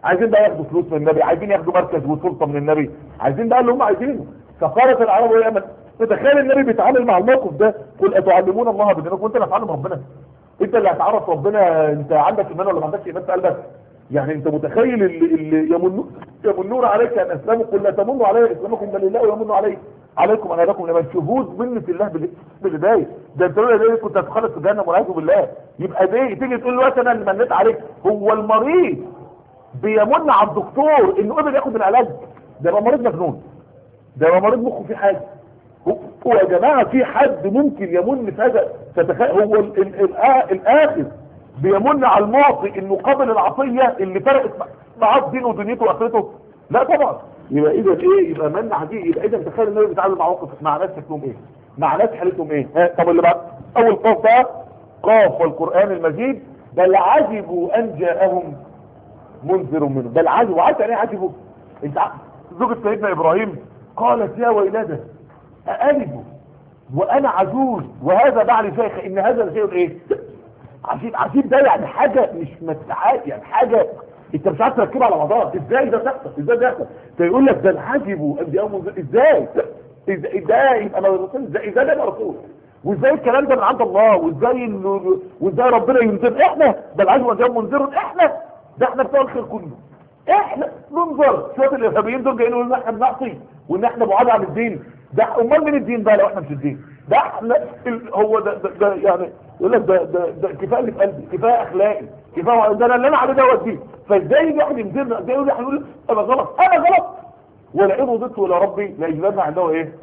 عايزين بقى ياخدوا فلوس من النبي عايزين ياخدوا مركز وسلطه من النبي عايزين بقى اللي هم عايزينه فقالت العرب يا من تتخيل النبي بيتعامل مع الموقف ده قل اتعلمون الله بدينكم وانت اللي هتعلم ربنا انت اللي هتعرف ربنا انت عندك ايمان ولا ما عندكش ايمان في قلبك يعني انت متخيل اللي, اللي يمنون يمنون عليك ان اسلموا قل لا تمنوا علي اسلامكم بل الله يمن علي عليكم ان هداكم لمن شهود منة الله بال- بالهدايه ده انت لولا ده كنت هتخلص في جهنم والعياذ بالله يبقى دي تيجي تقول له انا اللي منيت عليك هو المريض بيمن على الدكتور انه قبل ياخد العلاج ده يبقى مريض مجنون ده يبقى مريض مخه فيه حاجه هو هو يا جماعه في حد ممكن يمن في هذا فتخيل هو ال ال ال الاخر بيمن على المعطي انه قبل العطيه اللي فرقت مع- معاه دينه ودنيته واخرته لا طبعا يبقى اذا ايه يبقى من عجيب يبقى اذا تخيل النبي بيتعامل مع موقف مع ناس شكلهم ايه مع ناس حالتهم ايه ها طب اللي بعد اول قاف بقى قاف والقران المجيد بل عجبوا ان جاءهم منذر منه بل عجبوا عارف يعني ايه عجبوا انت ع- زوجة سيدنا ابراهيم قالت يا ويلده أألد وأنا عجوز وهذا بعد شيخ إن هذا لشيء إيه عجيب عجيب ده يعني حاجة مش متعاد يعني حاجة انت مش عارف تركبها على بعضها ازاي ده تحصل ازاي ده يحصل فيقول لك ده الحجب وانت يوم ازاي ازاي ده يبقى لو الرسول ازاي ازاي ده يبقى رسول وازاي الكلام ده من عند الله وازاي انه وازاي ربنا ينذر احنا ده العجب وجاب منذر احنا ده احنا بتوع الخير كله احنا ننظر شويه الارهابيين دول جايين يقولوا ان احنا بنعصي وان احنا بعاد عن الدين ده امال مين الدين بقى لو احنا مش الدين ده احنا ال- هو ده, ده, ده يعني يقول لك ده ده, ده كفايه اللي في قلبي كفايه اخلاقي كفايه ده انا اللي انا عليه دوت دي فازاي يجي واحد ينزلنا ازاي يقول احنا يقول انا غلط انا غلط ولئن رضيت الى ربي لاجدن عنده ايه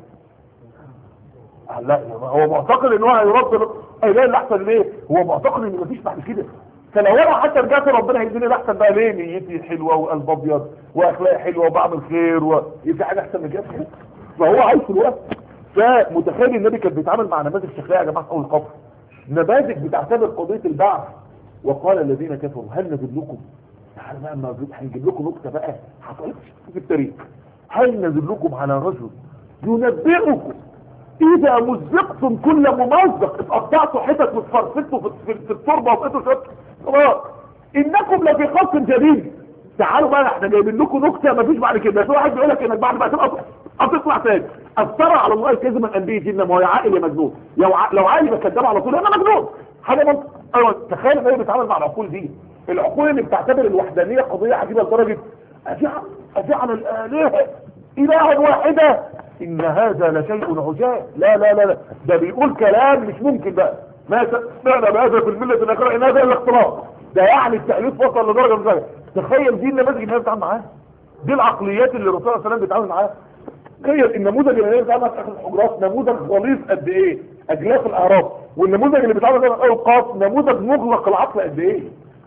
لا هو معتقد ان هو هيرد هيلاقي الاحسن ليه هو معتقد ان مفيش بعد كده فلو انا حتى رجعت ربنا هيديني الاحسن بقى ليه نيتي حلوه وقلب ابيض واخلاقي حلوه وبعمل خير و... في حاجه احسن من كده فهو عايش في الوقت فمتخيل النبي كان بيتعامل مع نماذج شكليه يا جماعه في اول قبر نماذج بتعتبر قضيه البعث وقال الذين كفروا هل ندلكم تعالى بقى ما نجيب- هنجيب لكم نكته بقى حصلت في التاريخ هل ندلكم على رجل ينبئكم اذا مزقتم كل ممزق اتقطعتوا حتت واتفرفتوا في, في, في التربه وبقيتوا شويه خلاص انكم لفي خلق جديد تعالوا بقى احنا جايبين لكم نكته مفيش بعد كده في واحد بيقول لك انك بعد ما تبقى هتطلع تاني افترى على الله الكذب من انبيه جنه ما هو يا عاقل يا مجنون لو ع- لو عاقل يبقى كذاب على طول انا مجنون حاجه منطق ايوه تخيل ان هو بيتعامل مع العقول دي العقول اللي بتعتبر الوحدانيه قضيه عجيبه لدرجه اجعل اجعل الالهه إلها واحدة إن هذا لشيء عجاب لا لا لا لا ده بيقول كلام مش ممكن بقى ما سمعنا بهذا في الملة الأخرى إن هذا الاختلاط ده يعني التأليف وصل لدرجة من ذلك تخيل دي النماذج اللي النبي بيتعامل معاها دي العقليات اللي الرسول صلى الله عليه وسلم بيتعامل معاها تخيل النموذج اللي النبي بيتعامل معاه في آخر الحجرات نموذج غليظ قد إيه أجلاف الأعراض والنموذج اللي بيتعامل معاه في أول قاف نموذج مغلق العقل قد إيه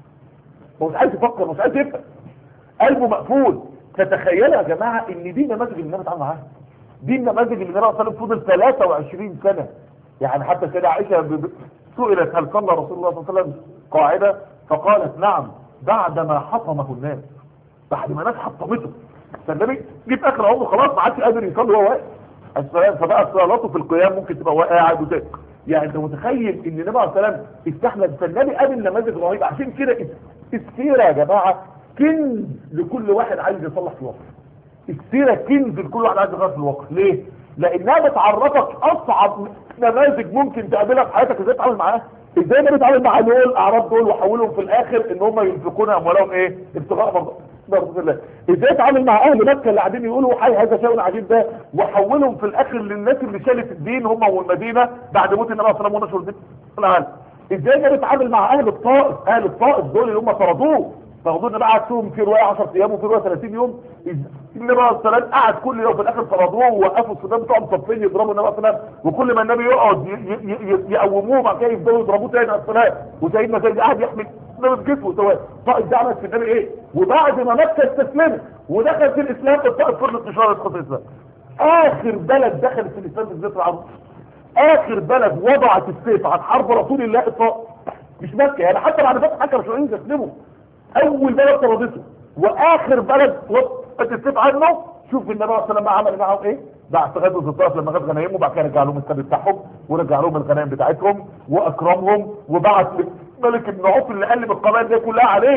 هو مش عايز يفكر مش عايز يفهم قلبه مقفول فتخيلوا يا جماعة ان دي النماذج اللي النبي اتعامل معاها دي النماذج اللي النبي صلى الله عليه وسلم فضل 23 سنة يعني حتى كده عائشة ب- ب- سئلت هل صلى رسول الله صلى الله عليه وسلم قاعدة فقالت نعم بعدما حطمه الناس بعد ما الناس حطمته فالنبي جه في اخر عمره خلاص ما عادش قادر يصلي وهو واقف الصلاة فبقى صلاته في القيام ممكن تبقى وهو قاعد وزي يعني انت متخيل ان النبي عليه الصلاه والسلام استحمل فالنبي قابل نماذج رهيبه عشان كده السيره يا جماعه كنز لكل واحد عايز يصلح في الوقت السيره كنز لكل واحد عايز يغير في الواقع ليه لانها بتعرفك اصعب نماذج ممكن تقابلها في حياتك ازاي تتعامل معاها ازاي ما بتتعامل مع دول الاعراب دول وحولهم في الاخر ان هم ينفقون اموالهم ايه ابتغاء مرض- مرضات الله ازاي اتعامل مع اهل مكه اللي قاعدين يقولوا حي هذا شيء عجيب ده وحولهم في الاخر للناس اللي شالت الدين هم والمدينه بعد موت النبي صلى الله عليه وسلم ونشر الدين في العالم ازاي كان بيتعامل مع اهل الطائف اهل الطائف دول اللي هم طردوه فاخدونا بقى قعدتهم في روايه 10 ايام وفي روايه 30 يوم النبي عليه الصلاه والسلام قعد كل يوم في الاخر طردوه ووقفوا السودان بتوعهم صفين يضربوا النبي عليه الصلاه والسلام وكل ما النبي يقعد ي- ي- ي- يقوموه وبعد كده يفضلوا يضربوه تاني على الصلاه وسيدنا سيد قاعد يحمي النبي في جسمه سواء طائف ده عمل في النبي ايه وبعد ما مكه استسلمت ودخل في الاسلام الطائف فضلت اشاره خط الاسلام اخر بلد دخلت في الاسلام بالذات العرب اخر بلد وضعت السيف عن حرب رسول الله الطائف مش مكه يعني حتى بعد فتح مكه مش عايزين يسلموا اول بلد طردته واخر بلد وقفت السيف عنه شوف النبي صلى الله عليه وسلم بقى عمل معاهم ايه بعد غزوه الطائف لما غاب غنايمهم وبعد كده رجع لهم السبت بتاعهم ورجع لهم الغنايم بتاعتهم واكرمهم وبعت ملك ابن عوف اللي قلب القبائل دي كلها عليه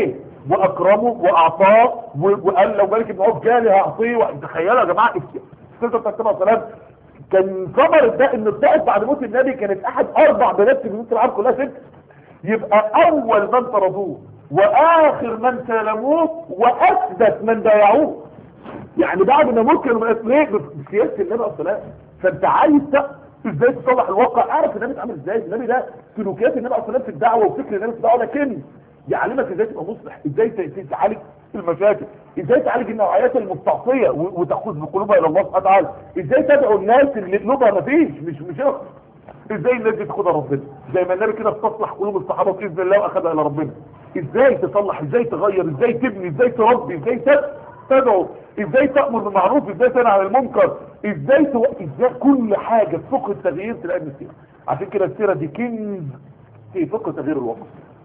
واكرمه واعطاه و- وقال لو ملك ابن عوف جالي هعطيه تخيلوا يا جماعه السلطه بتاعت النبي صلى الله عليه وسلم كان خبر ده ان ابتعد بعد موت النبي كانت احد اربع بنات في جنود العرب كلها ست يبقى اول من طردوه واخر من سالموه واثبت من بايعوه يعني بعد ما موت كانوا بقت ليه بسياسه النبي عليه الصلاه فانت عايز ت- ازاي تصلح الواقع اعرف النبي اتعامل ازاي النبي ده سلوكيات النبي عليه الصلاه في الدعوه وفكر النبي في الدعوه لكن يعلمك ازاي تبقى مصلح ازاي ت- ت- تعالج المشاكل ازاي تعالج النوعيات المستعصيه و- وتاخذ بقلوبها الى الله سبحانه وتعالى ازاي تدعو الناس اللي قلوبها مفيش مش مش يخ. ازاي الناس دي تاخدها ربنا زي ما النبي كده استصلح قلوب الصحابه باذن الله واخدها الى ربنا ازاي تصلح ازاي تغير ازاي تبني ازاي تربي ازاي ت- تدعو ازاي تامر بالمعروف ازاي تنهى عن المنكر ازاي تو... ازاي كل حاجه في فقه التغيير تلاقي من السيره عشان كده السيره دي كنز في فقه تغيير الواقع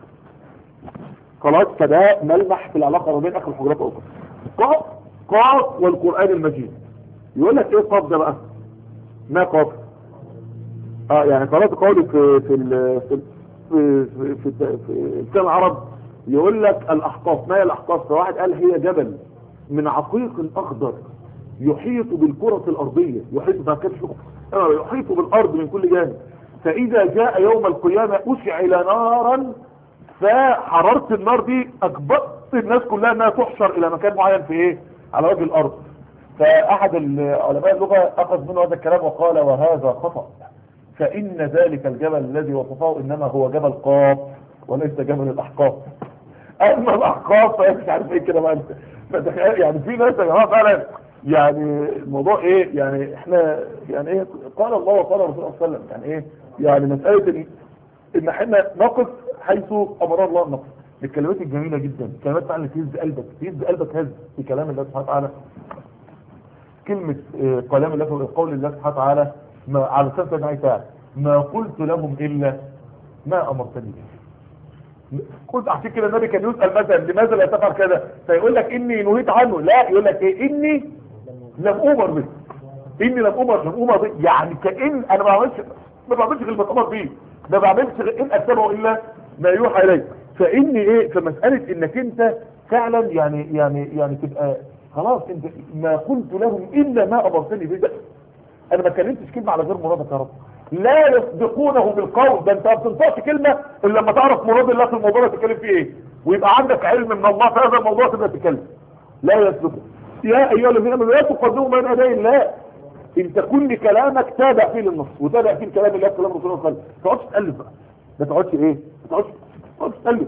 خلاص فده ملمح في العلاقه ما بين اخر الحجرات واخرى قاف قاف والقران المجيد يقول لك ايه قاف ده بقى ما قاف اه يعني قرات قولي في في ال في في في, في, في, في لسان العرب يقول لك الاحقاف ما هي الاحقاف فواحد قال هي جبل من عقيق اخضر يحيط بالكرة الارضية يحيط ما كانش آه، يحيط بالارض من كل جانب فاذا جاء يوم القيامة اشعل نارا فحرارة النار دي اجبرت الناس كلها انها تحشر الى مكان معين في ايه على وجه الارض فاحد علماء اللغة اخذ منه هذا الكلام وقال وهذا خطأ فإن ذلك الجبل الذي وصفه إنما هو جبل قاف وليس جبل الأحقاف أما الأحقاف فهي مش عارف إيه كده بقى أنت فتخيل- يعني في ناس يا جماعة فعلا يعني الموضوع إيه يعني إحنا يعني إيه قال الله وقال الرسول صلى الله عليه وسلم يعني إيه يعني مسألة إن إن إحنا نقف حيث أمر الله أن نقف الكلمات الجميلة جدا كلمات فعلا تهز قلبك تهز قلبك هز في كلام الله سبحانه وتعالى كلمة آه، كلام الله قول الله سبحانه وتعالى ما على لسان سيدنا عيسى ما قلت لهم إلا ما أمرتني به قلت عشان كده النبي كان يسأل مثلا لماذا لا تفعل كذا فيقول لك إني نهيت عنه لا يقول لك إيه إني لم أمر به إني لم أمر لم أمر به يعني كأن أنا ما بعملش ما بعملش غير ما أمر به ما بعملش غير إن أتبعه إلا ما يوحى إلي فإني إيه فمسألة إنك أنت فعلا يعني يعني يعني تبقى خلاص انت ما قلت لهم الا ما امرتني به ده انا ما اتكلمتش كلمه على غير مرادك يا رب لا يصدقونه بالقول ده انت ما بتنطقش كلمه الا لما تعرف مراد الله في الموضوع اللي تتكلم فيه ايه ويبقى عندك علم من الله في هذا الموضوع تبقى تتكلم لا يصدقون يا ايها الذين امنوا لا تقدموا بين يدي الله انت كل كلامك تابع فيه للنص وتابع فيه كلام الله كلام رسول الله ما تقعدش تالف بقى ما تقعدش ايه ما تقعدش ما تقعدش تالف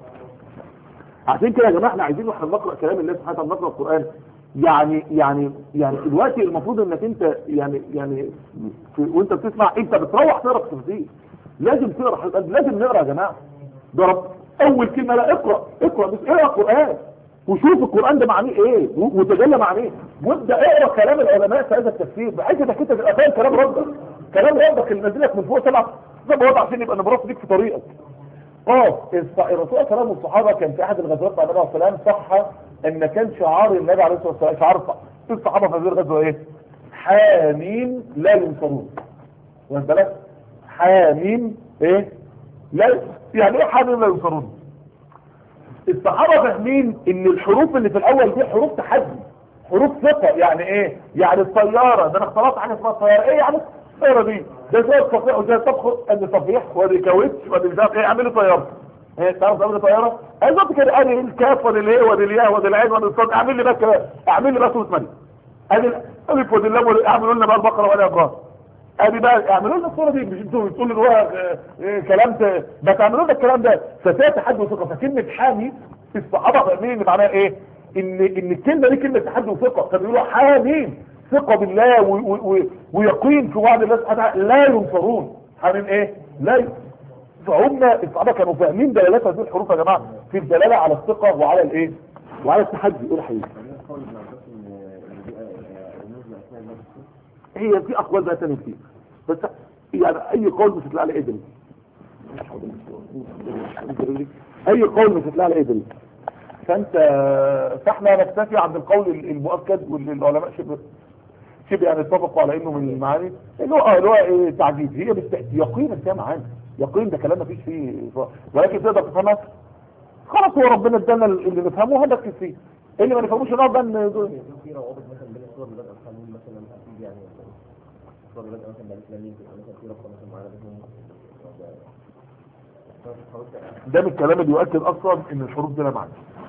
عشان كده يا جماعه احنا عايزين واحنا بنقرا كلام الله سبحانه وتعالى بنقرا القران يعني يعني يعني دلوقتي المفروض انك انت يعني يعني في وانت بتسمع انت بتروح تقرا التفسير لازم تقرا حلقات لازم نقرا يا جماعه ده رب اول كلمه لا اقرا اقرا بس اقرا القران وشوف القران ده معناه ايه و- وتجلى معناه وابدا اقرا كلام العلماء في هذا التفسير بحيث انك انت تبقى فاهم كلام ربك كلام ربك اللي نازلك من فوق سبع سبع وضع عشان يبقى نبرص بيك في طريقك اه الص- الرسول صلى الله عليه وسلم والصحابه كان في احد الغزوات مع النبي عليه الصلاه والسلام صح ان كان شعار النبي عليه الصلاه والسلام شعار الص- الصحابه في هذه الغزوه ايه؟ حامين لا ينصرون واخد بالك؟ حامين ايه؟ لا يعني ايه حامين لا ينصرون؟ الصحابه فاهمين ان الحروف اللي في الاول دي حروف تحدي حروف ثقه يعني ايه؟ يعني الطياره ده انا اختلطت حاجه اسمها الطياره ايه يعني الطياره دي؟ ده زي التصفيح وزي الطبخ ادي تصفيح وادي كاوتش وادي مش عارف ايه اعملي طياره ايه تعرف تعمل طياره؟ بالظبط كده ادي الكاف وادي الايه وادي الياء وادي العين وادي الصاد اعمل لي بس كده اعمل لي بس صوره مريم ادي الالف وادي اللام وادي- اعملوا لنا بقى البقره وادي ابراهيم ادي بقى اعملوا لنا الصوره دي مش انتوا بتقولوا ان هو آه، آه، كلام ت- بس اعملوا لنا الكلام ده ففيها تحدي وثقه فكلمه حامي الصحابه فاهمين ان معناها ايه؟ ان ان الكلمه دي كلمه تحدي وثقه كانوا بيقولوا حامين ثقه بالله و و و ويقين في وعد الله سبحانه وتعالى لا ينصرون حامين ايه؟ لا ي- فهم الصحابه كانوا فاهمين دلالات هذه الحروف يا جماعه في الدلاله على الثقه وعلى الايه؟ وعلى التحدي ايه الحقيقه؟ يعني قول ابن عباس ان ان دي رموز لاسماء الله بالصدق. هي في اقوال بقى تانية كتير بس يعني اي قول مش هتلاقي عليه ادل اي قول مش هتلاقي عليه ادل فانت فاحنا نكتفي عند القول المؤكد واللي العلماء شبه شبه يعني اتفقوا على انه من المعاني اللي هو اه اللي هو ايه تعجيز هي بالتأكيد يقينا فيها معاني يقين ده كلام مفيش فيه ولكن تقدر تفهمها خلاص هو ربنا ادانا اللي نفهمه هنركز فيه اللي ما نفهموش نقعد بقى ن- يكون في روابط مثلا بين الصور اللي بدأ القانون مثلا اكيد يعني الصور اللي بدأ مثلا بالاسلاميين تبقى مثلا في رابطه مثلا معينه بينهم ده من الكلام اللي يؤكد اصلا ان الحروف دي لها معنى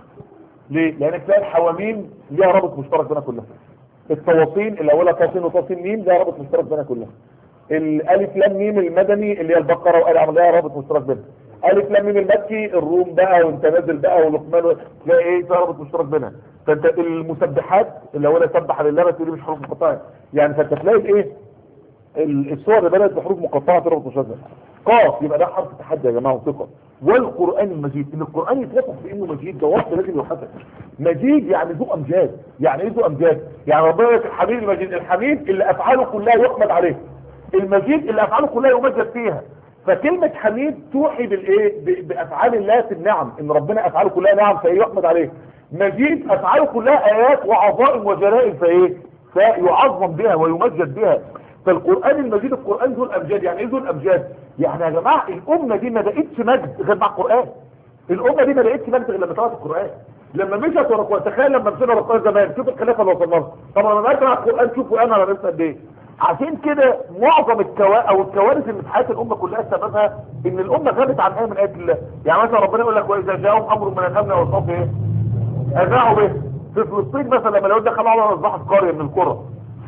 ليه؟ لان تلاقي الحواميم ليها رابط مشترك بينها كلها الطواطين اللي اولها طاطين وطاطين ميم ليها رابط مشترك بينها كلها الالف لام ميم المدني اللي هي البقره وال عمرو ليها رابط مشترك بينها الف لام ميم المكي الروم بقى وانت نازل بقى ولقمان و- تلاقي ايه في رابط مشترك بينها فانت المسبحات اللي اولها سبح لله بس دي مش حروف مقطعه يعني فانت تلاقي الايه ال- الصور اللي بدات بحروف مقطعه في رابط مشترك قاف يبقى ده حرف تحدي يا جماعه وثقه والقران المجيد ان القران يتوصف بانه مجيد ده وصف لازم يحسن مجيد يعني ذو امجاد يعني ايه ذو امجاد يعني ربنا يقول لك الحميد المجيد الحميد اللي افعاله كلها يحمد عليه المجيد اللي افعاله كلها يمجد فيها فكلمة حميد توحي بالايه ب- بافعال الله في النعم ان ربنا افعاله كلها نعم فايه يحمد عليه مجيد افعاله كلها ايات وعظائم وجلائل فايه فيعظم بها ويمجد بها فالقرآن المجيد القرآن ذو الامجاد يعني ايه ذو الامجاد يعني يا جماعة الامة دي ما بقتش مجد غير مع القرآن الامة دي ما بقتش مجد غير لما تقرأ القرآن لما مشت ورا القرآن تخيل لما مشينا ورا القرآن زمان شوف الخلافة اللي وصلنا لها طبعا لما نقرأ القرآن شوفوا انا على نفسي قد ايه عشان كده معظم الكوا او الكوارث اللي في حياه الامه كلها سببها ان الامه غابت عن ايه من ايات الله يعني مثلا ربنا يقول لك واذا جاءهم امر من الامن والخوف ايه اذاعوا به في فلسطين مثلا لما لو دخلوا على اصبحت قريه من القرى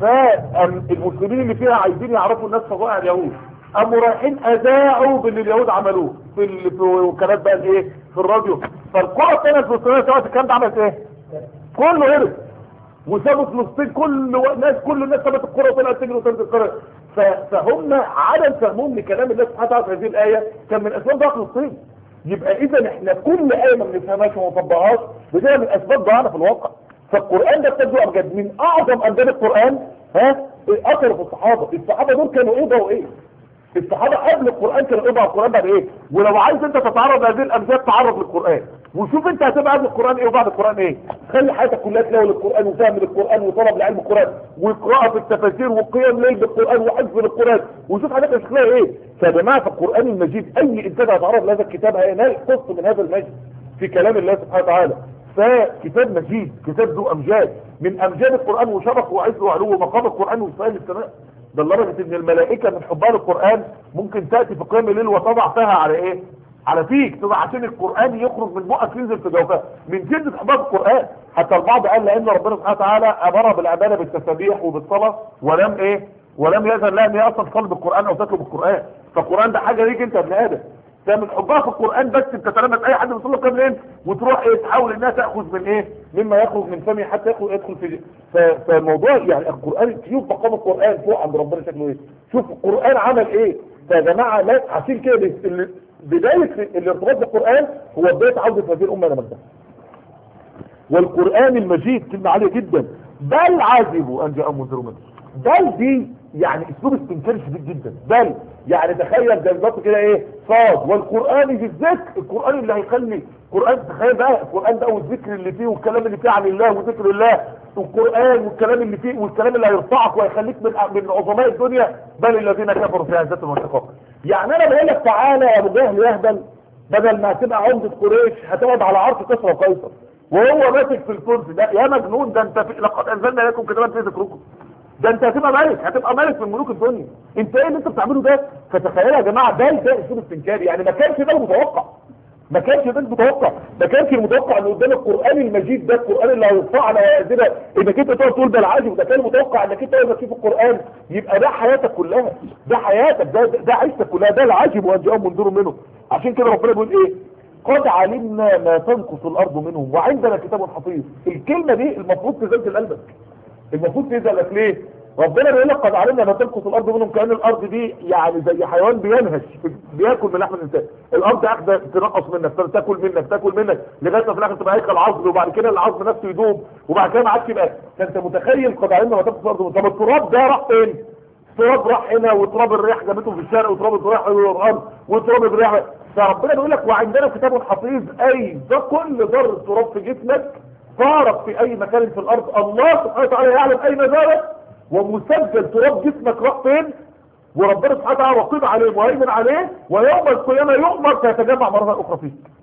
فالمسلمين اللي فيها عايزين يعرفوا الناس فظائع اليهود قاموا رايحين اذاعوا باللي اليهود عملوه في ال- في وكالات بقى الايه في الراديو فالقرى الثانيه الفلسطينيه سمعت الكلام ده عملت ايه؟ كله هرب وسابوا فلسطين كل و- الناس كل الناس سابت الكرة وطلعت تجري وطلعت القرى ف- فهم عدم فهمهم لكلام الله سبحانه وتعالى في هذه الآية كان من أسباب ضعف فلسطين يبقى إذا إحنا كل آية ما بنفهمهاش وما نطبقهاش بتبقى من أسباب ضعفنا في الواقع فالقرآن ده بتبدو أبجد من أعظم أنجاب القرآن ها أثر في الصحابة الصحابة دول كانوا إيه ده وإيه الصحابة قبل القرآن كانوا يقرأوا القرآن بعد ايه ولو عايز انت تتعرض لهذه الامثال تعرض للقرآن وشوف انت هتبقى قبل القرآن ايه وبعد القرآن ايه خلي حياتك كلها تلاقي للقرآن وفهم للقرآن وطلب لعلم القرآن وقراءة في التفاسير وقيام ليل بالقرآن وحفظ للقرآن وشوف حياتك شكلها ايه فيا جماعة في القرآن المجيد اي انسان هيتعرض لهذا الكتاب هينال قسط من هذا المجد في كلام الله سبحانه وتعالى فكتاب مجيد كتاب ذو امجاد من امجاد القرآن وشرف وعز وعلو ومقام القرآن وسائل السماء ده لدرجة ان الملائكة من حبال القرآن ممكن تأتي في قيام الليل وتضع فيها على ايه على فيك تضع عشان القرآن يخرج من بقك ينزل في جوفها من جد حبال القرآن حتى البعض قال لان ربنا سبحانه وتعالى امر بالعبادة بالتسابيح وبالصلاة ولم ايه ولم يأذن لها ان هي اصلا تصلي بالقرآن او تتلو بالقرآن فالقرآن ده حاجة ليك انت يا ابن ادم فمن حبها في القرآن بس انت تلمس اي حد بيصلي قبل ايه وتروح ايه تحاول انها تأخذ من ايه مما يخرج من فمه حتى يدخل يدخل في ف- فالموضوع يعني القرآن شوف مقام القرآن فوق عند ربنا شكله ايه شوف القرآن عمل ايه فيا جماعة لا عشان كده بس- ال- بداية الارتباط بالقرآن هو بداية عودة هذه الأمة إلى مجدها والقرآن المجيد كلمة عالية جدا بل عجبوا أن جاء منذر منه بل دي يعني اسلوب استنكار شديد جدا بل يعني تخيل زي بالظبط كده ايه صاد والقرآن في الذكر القرآن اللي هيخلي القرآن تخيل بقى القرآن ده والذكر اللي فيه والكلام اللي فيه عن الله وذكر الله والقرآن والكلام اللي فيه والكلام اللي هيرفعك ويخليك من من عظماء الدنيا بل الذين كفروا في عزة وانتقام يعني انا بقول لك تعالى يا ابو جهل يهبل بدل ما هتبقى عمدة قريش هتقعد على عرش كسرى وقيصر وهو ماسك في الكرسي ده يا مجنون ده انت في لقد انزلنا اليكم كتابا في ذكركم ده انت هتبقى ملك هتبقى ملك من ملوك الدنيا انت ايه اللي انت بتعمله ده فتخيلوا يا جماعه ده ده اسلوب استنكاري يعني ما كانش ده المتوقع ما كانش ده المتوقع ما كانش المتوقع ان قدام القران المجيد ده القران اللي هيرفعنا ويعزنا انك انت تقعد تقول ده العاجب ده كان المتوقع انك انت لما تشوف القران يبقى ده حياتك كلها ده حياتك ده ده, ده عيشتك كلها ده العاجب وان جاءهم منذر منه عشان كده ربنا بيقول ايه قد علمنا ما تنقص الارض منهم وعندنا كتاب حفيظ الكلمه دي المفروض تزلزل قلبك المفروض تزعل لك ليه ربنا بيقول لك قد علمنا ما تنقص الارض منهم كان الارض دي يعني زي حيوان بينهش بياكل من لحم الانسان الارض اخده تنقص منك تاكل منك تاكل منك لغايه ما في الاخر تبقى هيكل عظم وبعد كده العظم نفسه يدوب وبعد كده ما عادش يبقى فانت متخيل قد علمنا ما تنقص الارض منهم طب التراب ده راح فين تراب راح هنا وتراب الريح جابته في الشرق وتراب الريح في الارض وتراب الريح فربنا بيقول لك وعندنا كتاب حفيظ اي ده كل ذره تراب في جسمك فارق في اي مكان في الارض الله سبحانه وتعالى يعلم اين ذلك ومسجل تراب جسمك راح فين وربنا سبحانه وتعالى رقيب عليه مهيمن عليه ويوم القيامه يؤمر فيتجمع مره اخرى فيك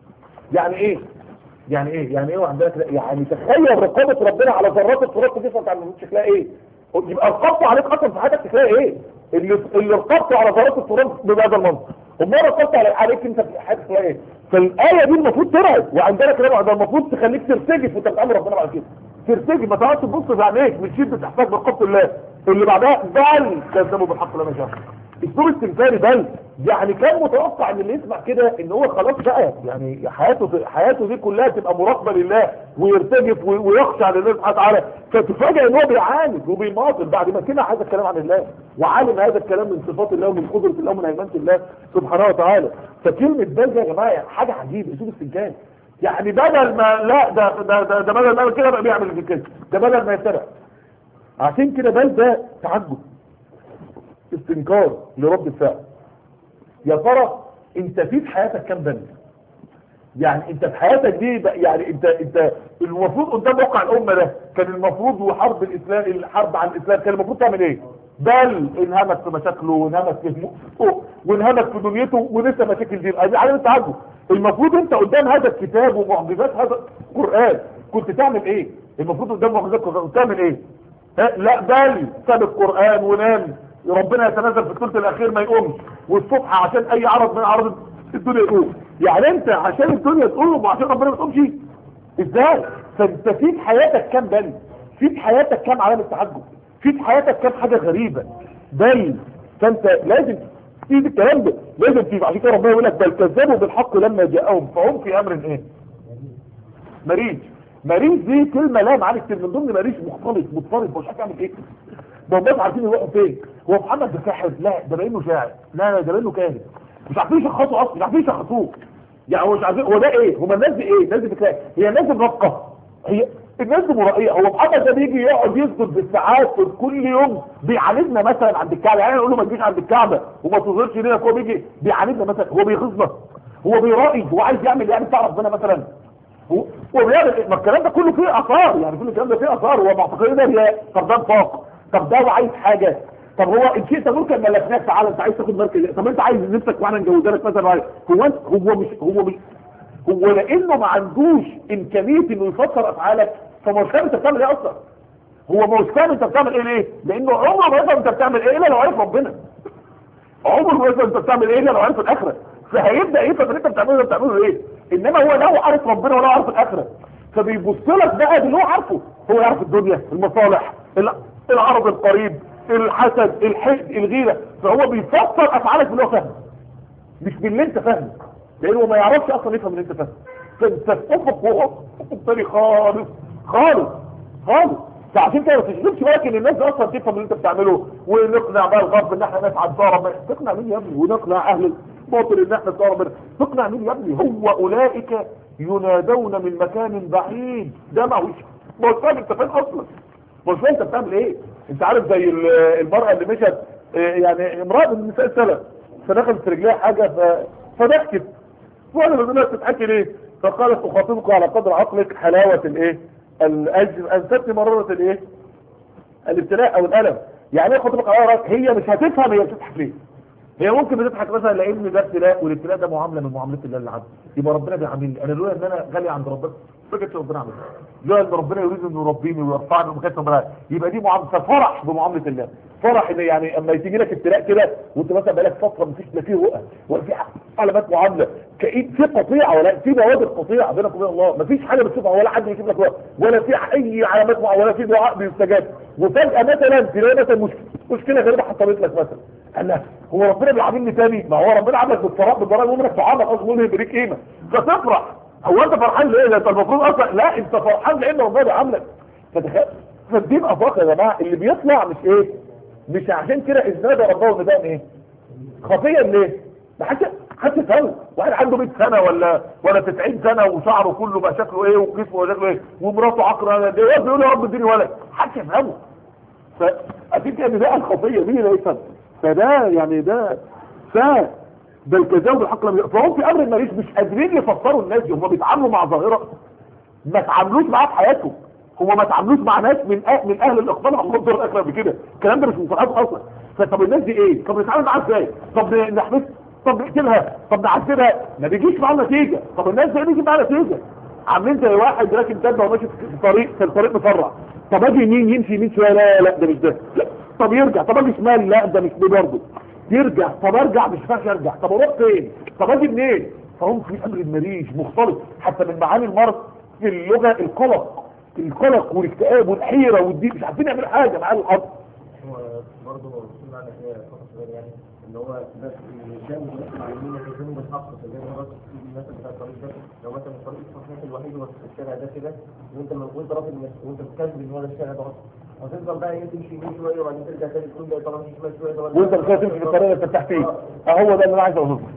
يعني ايه يعني ايه يعني ايه وعندنا كده يعني تخيل رقابه ربنا على ذرات التراب في جسمك على الموجود شكلها ايه يبقى رقابته عليك اصلا في حياتك شكلها ايه اللي اللي رقابته على ذرات التراب بهذا المنطق امال رقابته على عليك انت في حياتك شكلها ايه فالايه دي المفروض ترعب وعندنا كلام ده المفروض تخليك ترتجف وانت بتعمل ربنا بعد كده ترتجف ما تقعدش تبص في عينيك من شده احساسك برقابه الله اللي بعدها بل كذبوا بالحق لما جاء اسلوب استنكاري بل يعني كان متوقع ان اللي يسمع كده ان هو خلاص بقى يعني حياته حياته دي كلها تبقى مراقبه لله ويرتجف وي- ويخشع لله سبحانه وتعالى فتفاجئ ان هو بيعاند وبيماطل بعد ما سمع هذا الكلام عن الله وعالم هذا الكلام من صفات الله ومن قدره الله ومن هيمنه الله سبحانه وتعالى فكلمه بل دي يا جماعه حاجه عجيبه اسلوب استنكاري يعني بدل ما لا ده ده ده, ده بدل ما كده بقى بيعمل كده ده بدل ما يتبع عشان كده بل ده تعجب استنكار لرد الفعل يا ترى انت في في حياتك كام بند يعني انت في حياتك دي بقى- يعني انت انت المفروض قدام واقع الامه ده كان المفروض وحرب الاسلام الحرب على الاسلام كان المفروض تعمل ايه بل انهمك في مشاكله وانهمك في همومه وانهمك في دنيته ونسى مشاكل دي ادي علامه تعجب المفروض انت قدام هذا الكتاب ومعجزات هذا القران كنت تعمل ايه المفروض قدام معجزات القران تعمل ايه ها؟ لا بل ساب القرآن ونام ربنا يتنزل في الثلث الاخير ما يقومش والصبح عشان اي عرض من اعراض الدنيا يقوم يعني انت عشان الدنيا تقوم وعشان ربنا ما تقومش ازاي فانت في في حياتك كام بل في في حياتك كام علامه تعجب في في حياتك كام حاجه غريبه بل فانت لازم في الكلام ده لازم في عشان كده ربنا يقول لك بل كذبوا بالحق لما جاءهم فهم في امر ايه مريض مريض دي كلمه لا معاني كتير من ضمن مريض مختلط مضطرب مش عارف يعمل ايه ما هماش عارفين يروحوا فين هو محمد ده ساحر لا ده باين له شاعر لا لا ده باين له كاهن مش عارفين يشخصوا اصلا مش عارفين يشخصوه يعني هو مش عارفين هو ده ايه هم الناس دي ايه الناس دي بتلاقي هي الناس دي منافقه هي الناس دي مرائيه هو محمد ده بيجي يقعد يسجد بالساعات كل يوم بيعاندنا مثلا عند الكعبه يعني نقول له ما تجيش عند الكعبه وما تظهرش لينا هو بيجي بيعاندنا مثلا هو بيغيظنا هو بيرائي هو عايز يعمل يعني بتاع ربنا مثلا هو هو بيعمل إيه؟ ما الكلام ده كله فيه اثار يعني كل الكلام ده فيه اثار هو معتقد ده هي طب ده نفاق طب ده هو عايز حاجه طب هو ان شئت ممكن ملكناك تعالى انت عايز تاخد مركز طب انت عايز نفسك واحنا نجوزها لك مثلا هو انت هو مش هو مش هو لانه ما عندوش امكانيه انه يفسر افعالك فما هوش فاهم انت بتعمل ايه اصلا هو ما هوش فاهم انت بتعمل ايه ليه لانه عمره ما يفهم انت بتعمل ايه الا لو عرف ربنا عمره ما يفهم انت بتعمل ايه الا لو عرف الاخره فهيبدا يفهم ان انت بتعمله ده بتعمله ايه انما هو لا هو عارف ربنا ولا عارف الاخره فبيبص لك بقى باللي هو عارفه هو يعرف الدنيا المصالح الع- العرض القريب الحسد الحقد الغيره فهو بيفسر افعالك باللي هو فاهمه مش باللي انت فاهمه لانه ما يعرفش اصلا يفهم اللي انت فاهمه فانت في افق وهو افق تاني خالص خالص خالص فعشان كده ما تشغلش بالك ان الناس دي اصلا تفهم اللي انت بتعمله ونقنع بقى الغرب ان احنا ناس عبد ربنا تقنع مين يا ابني ونقنع اهل الباطل ان احنا بتوع ربنا تقنع مين يا ابني هو اولئك ينادون من مكان بعيد ده ما هوش ما هوش فاهم انت فين اصلا ما هوش فاهم انت بتعمل ايه انت عارف زي ال- المرأة اللي مشت اه، يعني امرأة من نساء السلف فدخلت في رجليها حاجة ف... فضحكت وانا بقول لها تضحكي ليه فقالت اخاطبك على قدر عقلك حلاوة الايه الاجر انسبت مرارة الايه الابتلاء او الالم يعني ايه خاطبك على رأسك هي مش هتفهم هي بتضحك ليه هي ممكن بتضحك مثلا لان ده ابتلاء والابتلاء ده معامله من معاملات الله للعبد يبقى ربنا بيعاملني انا لولا ان انا غالي عند ربنا ما كانش ربنا عامل لولا ان ربنا يريد انه يربيني ويرفعني وما كانش ربنا يبقى دي معامله فرح بمعامله الله فرح ان يعني اما تيجي لك ابتلاء كده وانت مثلا بقالك فتره مفيش لا فيه رؤى ولا في علامات معامله كايد في قطيعه ولا في بوادر قطيعه بينك وبين الله مفيش حاجه بتشوفها ولا حد يجيب لك رؤى ولا في اي علامات معامله ولا في دعاء بيستجاب وفجاه مثلا تلاقي مثلا مشكله مشكله غريبه حصلت لك مثلا قال لك هو ربنا بيعاملني تاني ما هو ربنا عاملك بالفراغ بالضرر ومنك تعامل اصلا ولا يبقى ليك قيمه فتفرح هو انت فرحان ليه ده انت المفروض اصلا لا انت فرحان لان ربنا بيعاملك فتخيل فدي افاق يا جماعه اللي بيطلع مش ايه مش عشان كده ازداد ربنا نداء ايه خفيا ليه ما حدش حدش يفهم واحد عنده 100 سنه ولا ولا 90 سنه وشعره كله بقى شكله ايه وجسمه شكله ايه ومراته عقره ده يقول يا رب اديني ولد حدش يفهمه فاكيد كان ده الخطيه مين اللي يفهم فده يعني ده ف ده الكذاب بالحق لم ي- فهم في امر المريض مش قادرين يفسروا الناس دي هم بيتعاملوا مع ظاهره ما تعاملوش معاها في حياتهم هم ما تعاملوش مع ناس من أه من اهل الاقبال على الله الاخره قبل كده الكلام ده مش من صحابه اصلا فطب الناس دي ايه طب نتعامل معاها ازاي طب نحبس طب نكتبها طب نعذبها ما بيجيش معاه نتيجه طب الناس دي بيجي معاها نتيجه عاملين زي واحد راكب دبه وماشي في الطريق في الطريق مفرع طب اجي يمين يمشي يمين شويه لا لا ده مش ده لا. طب يرجع طب اجي شمال لا ده مش ده برضه يرجع طب ارجع مش ينفعش ارجع طب اروح فين طب اجي منين فهم في امر المريج مختلط حتى من معاني المرض في اللغه القلق القلق والاكتئاب والحيره والضيق مش عارفين يعملوا حاجه معاه الارض هو برضه في معنى كده فقط صغير يعني ان هو بس الانسان بيبقى معلومين يلتزموا بالحق فزي ما بس في المثل بتاع الطريق ده لو مثلا الطريق الصحيح الوحيد هو في الشارع ده كده وانت وانت رافض نفسك وانت بتكذب ان هو ده الشارع ده غلط هتفضل بقى ايه تمشي يمين شويه وبعدين ترجع تاني تقول ده طالما مشي شمال شويه ده وانت مش عايز تمشي في الطريق اللي فتحت فيه اهو ده اللي انا عايز اقوله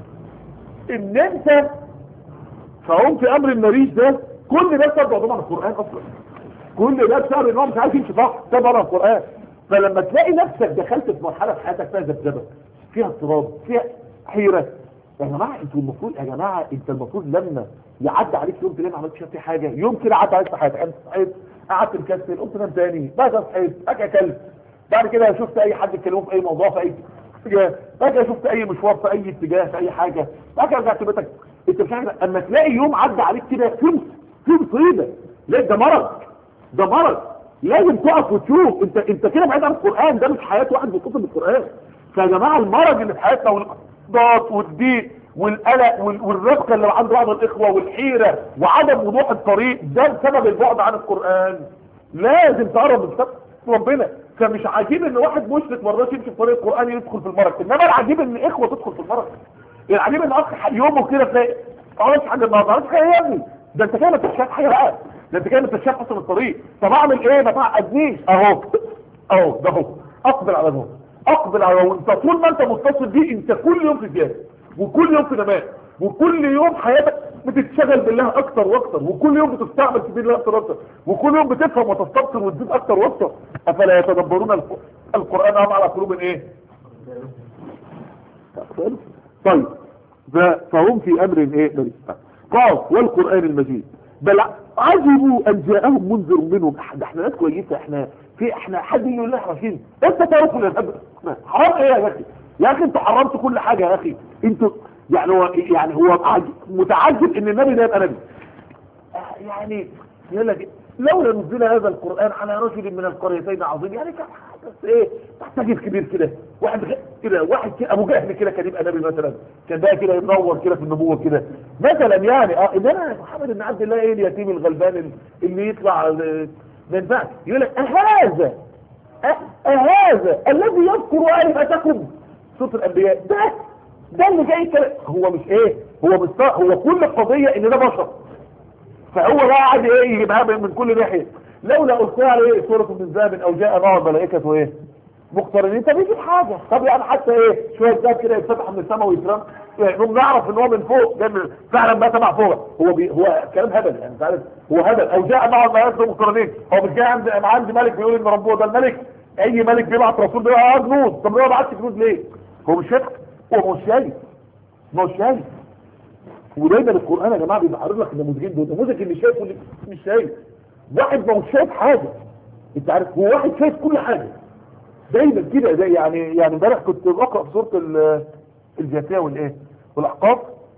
ان انت فهم في امر المريض ده كل ده بسبب عن القران اصلا كل ده بسبب ان هو مش عارف يمشي صح ده بره القران فلما تلاقي نفسك دخلت في مرحله في حياتك فيها ذبذبه فيها اضطراب فيها حيره يا جماعه انتوا المفروض يا جماعه انت المفروض لما يعدي عليك يوم تلاقي ما عملتش فيه حاجه يوم كده عدى عليك في حياتك انت صحيت قعدت مكسل قمت نام تاني بعد صحيت فجاه اكلت بعد كده شفت اي حد يتكلموا في اي موضوع في اي اتجاه بعد كده شفت اي مشوار في اي اتجاه في اي حاجه بعد كده رجعت بيتك انت مش عارف اما تلاقي يوم عدى عليك كده في في مصيبه لا ده مرض ده مرض لازم تقف وتشوف انت انت كده بعيد عن القران ده مش حياه واحد بيتصل بالقران فيا جماعه المرض اللي في حياتنا والاحباط والضيق والقلق وال- والربكه اللي عند بعض الاخوه والحيره وعدم وضوح الطريق ده بسبب البعد عن القران لازم تقرب من كتاب ربنا فمش عجيب ان واحد مشرك ما رضاش يمشي في طريق القران يدخل في المرض انما العجيب ان اخوه تدخل في المرض العجيب ان اخ يومه كده تلاقي ما عملش حاجه النهارده ما عملش حاجه يا ابني ده انت كده ما انتش شايف حاجه بقى ده انت كده ما انتش شايف اصلا الطريق طب اعمل ايه ما تعقدنيش اهو اهو ده اهو اقبل على ده اقبل على ده انت طول ما انت متصل بيه انت كل يوم في زياده وكل يوم في نماء وكل يوم حياتك بتتشغل بالله اكتر واكتر وكل يوم بتستعمل في دين الله اكتر واكتر وكل يوم بتفهم وتستبصر وتزيد اكتر واكتر افلا يتدبرون الق- القران ام على قلوب ايه طيب ف- فهم في امر ايه مريض قاف والقران المجيد بل عجبوا ان جاءهم منذر منهم ده احنا ناس كويسه احنا في احنا حد يقول لنا احنا راشدين انت تعرف ولا لا؟ حرام ايه يا اخي يا اخي انتوا حرمتوا كل حاجه يا اخي انتوا يعني هو يعني هو عج- متعجب ان النبي ده يبقى نبي آه، يعني يقول لك لولا نزل هذا القرآن على رجل من القريتين عظيم يعني كان بس ايه تحتاج كبير كده واحد غ- كده واحد كده ابو جهل كده كان يبقى نبي مثلا كان بقى كده يتنور كده في النبوه كده مثلا يعني اه انما محمد بن عبد الله ايه اليتيم الغلبان ال- اللي يطلع آه، ما ينفعش يقول لك أهذا أه- أهذا الذي يذكر آلهتكم سورة الأنبياء ده ده اللي جاي كده هو مش ايه هو مش صح- هو كل القضية ان ده بشر فهو بقى قاعد ايه يجيبها من من كل ناحيه لولا القي عليه سوره من ذهب او جاء معه الملائكه ايه مقترنين طب يجيب حاجه طب يعني حتى ايه شويه ذهب كده يتفتح من السماء ويترم يعني نقوم نعرف ان هو من فوق جاي من- فعلا ما تبع فوق هو بي هو كلام هبل يعني انت عارف هو هبل او جاء معه الملائكه مقترنين هو مش جاي عند عند ملك بيقول ان ربه ده الملك اي ملك بيبعت رسول بيبقى اه جنود طب هو ما بعتش جنود ليه هو مش شايف هو مش شايف مش شايف ودايما القران يا جماعه بيبقى لك النموذجين دول النموذج اللي شايف واللي مش شايف واحد ما هوش شايف حاجه انت عارف هو واحد شايف كل حاجه دايما كده زي يعني يعني امبارح كنت بقرا في سوره ال- الجاثيه والايه والاحقاف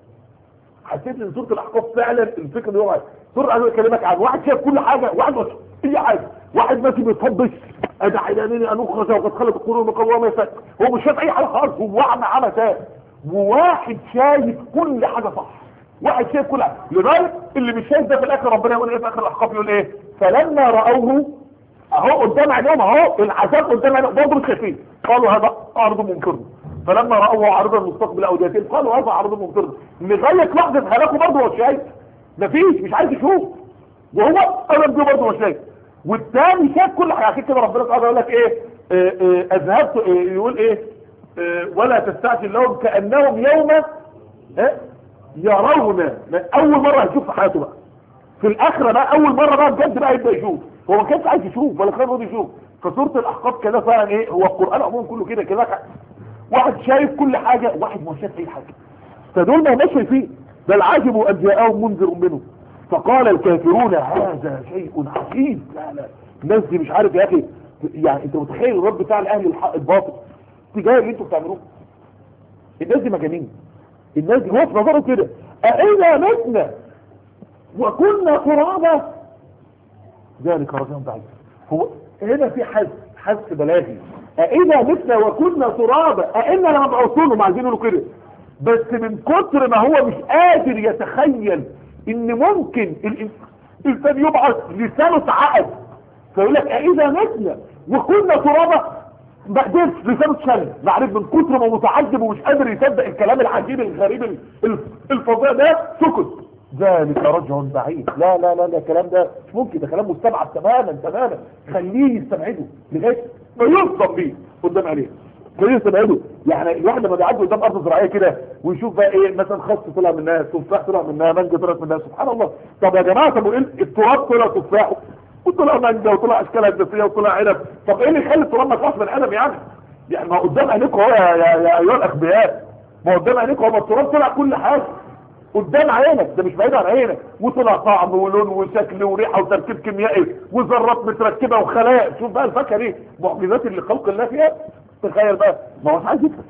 حسيت ان سوره الاحقاف فعلا الفكره اللي هو سوره انا بكلمك عن واحد شايف كل حاجه واحد مش اي حاجه واحد ماشي بيطبش ادع الى ان اخرج وقد خلق القرون مقومه يفعل هو مش شايف اي حاجه خالص هو اعمى عمى تام وواحد شايف كل حاجه صح واحد شايف كل حاجه لذلك اللي مش شايف ده في الاخر ربنا يقول ايه في اخر الاحقاف يقول ايه فلما راوه اهو قدام عينيهم اهو العذاب قدام عينيهم برضه مش شايفين قالوا هذا عرض ممطر فلما راوه عرضا مستقبل اوديتهم قالوا هذا عرض ممطر لغايه لحظه هلاكه برضه هو شايف مفيش مش عايز يشوف وهو انا بيه برضه مش شايف والتاني شايف كل حاجه عشان كده ربنا سبحانه يقول لك ايه آه، آه، اذهبت آه، يقول ايه آه، ولا تستعجل لهم كانهم يوم آه، يرون اول مره هيشوف في حياته بقى في الاخره بقى اول مره بقى بجد بقى يبدا يشوف هو ما كانش عايز يشوف ولا كان راضي يشوف فسوره الاحقاف كده فعلا ايه هو القران عموما كله كده كده واحد شايف كل حاجه واحد ما شايف اي حاجه فدول ما هماش شايفين بل عجبوا ان جاءهم منذر منهم فقال الكافرون هذا شيء عجيب لا لا الناس دي مش عارف يا اخي يعني انت متخيل الرب بتاع الاهل الحق الباطل التجاه اللي انتوا بتعملوه الناس دي مجانين الناس دي هو في نظره كده أئذا متنا وكنا ترابا ذلك رجل بعيد هو هنا في حس حس بلاغي أئذا متنا وكنا ترابا أئنا لما بعثون هم عايزين يقولوا كده بس من كتر ما هو مش قادر يتخيل ان ممكن الإنس- الانسان يبعث لسانه اتعقد فيقول لك أئذا متنا وكنا ترابا ما قدرش لسانه اتشل معرف من كتر ما متعجب ومش قادر يصدق الكلام العجيب الغريب ال- ال- الفظيع ده سكت ذلك رجع بعيد لا لا لا لا الكلام ده مش ممكن ده كلام مستبعد تماما تماما خليه يستبعده لغايه ما يصدم بيه قدام عينيه خليه يستبعده يعني الواحد لما بيعدي قدام ارض زراعيه كده ويشوف بقى ايه مثلا خس طلع منها تفاح طلع منها مانجا طلعت منها سبحان الله طب يا جماعه طب وايه التراب طلع تفاح وطلع مانجا وطلع اشكال هندسيه وطلع عنب طب ايه اللي يخلي التراب ما يطلعش من عنب يعني يعني ما قدام عينيكم اهو يا يا يا ايها الاغبياء ما قدام عينيكم اهو ما التراب طلع كل حاجه قدام عينك ده مش بعيد عن عينك وطلع طعم ولون وشكل وريحه وتركيب كيميائي وذرات متركبه وخلايا شوف بقى الفاكهه دي معجزات اللي خلق الله فيها تخيل بقى ما هو مش عايز يفهم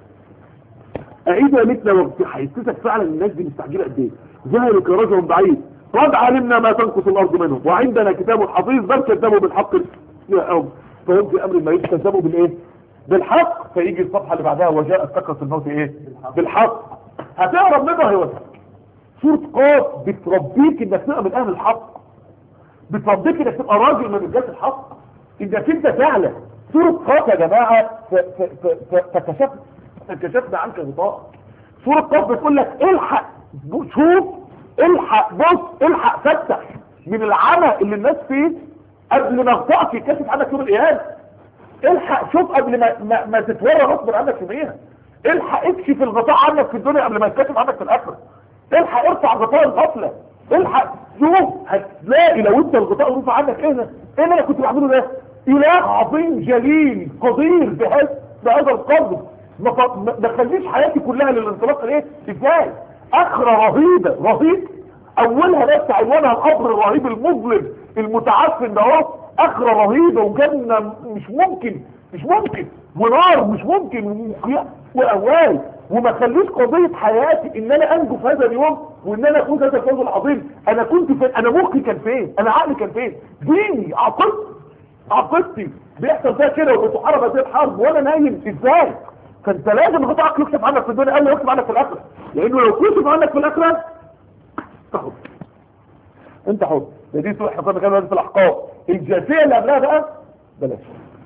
أعيد مثل وقت هيحسسك فعلا الناس دي مستعجله قد ايه ذلك رجل بعيد قد علمنا ما تنقص الارض منهم وعندنا كتاب حفيظ بل كذبوا بالحق يا قوم فهم في امر ما يكذبوا بالايه بالحق فيجي الصفحه اللي بعدها وجاءت سكره الموت ايه بالحق هتقرب منها هي وسط سورة قاف بتربيك انك تبقى من اهل الحق بتربيك انك تبقى راجل من رجال الحق انك انت فعلا سورة قاف يا جماعة ف- ف- ف- ف- فكشفت فكشفنا عنك غطاء سورة قاف بتقول لك الحق شوف الحق بص الحق فتح من العمى اللي الناس فيه قبل ما غطاءك يتكشف عنك يوم القيامة الحق شوف قبل ما ما, ما تتورى غصب عنك يوميها الحق اكشف الغطاء عنك في الدنيا قبل ما يتكشف عنك في الاخره الحق ارفع غطاء الغفله الحق شوف هتلاقي لو انت الغطاء رفع عنك ايه ده ايه اللي انا كنت بعمله ده اله عظيم جليل قدير بهذا بهذا القدر ما ف- ما ما خليش حياتي كلها للانطلاق الايه ازاي اخره رهيبه رهيب اولها بس عنوانها القبر الرهيب المظلم المتعفن ده اهو اخره رهيبه وجنه مش ممكن مش ممكن ونار مش ممكن وقيا- واوال وما خليش قضيه حياتي ان انا انجو في هذا اليوم وان انا اكون هذا الفوز العظيم انا كنت فين انا مخي كان فين انا عقلي كان فين ديني عقلتي عقلتي بيحصل فيها كده وبتحارب هذه الحرب وانا نايم ازاي فانت لازم غطاء عقلك يكتب عنك في الدنيا قبل ما يكتب عنك في الاخره لانه لو كتب عنك في الاخره تاخد انت حر ده دي سوء حفظنا كان في الاحقاب الجاثيه اللي قبلها بقى بلاش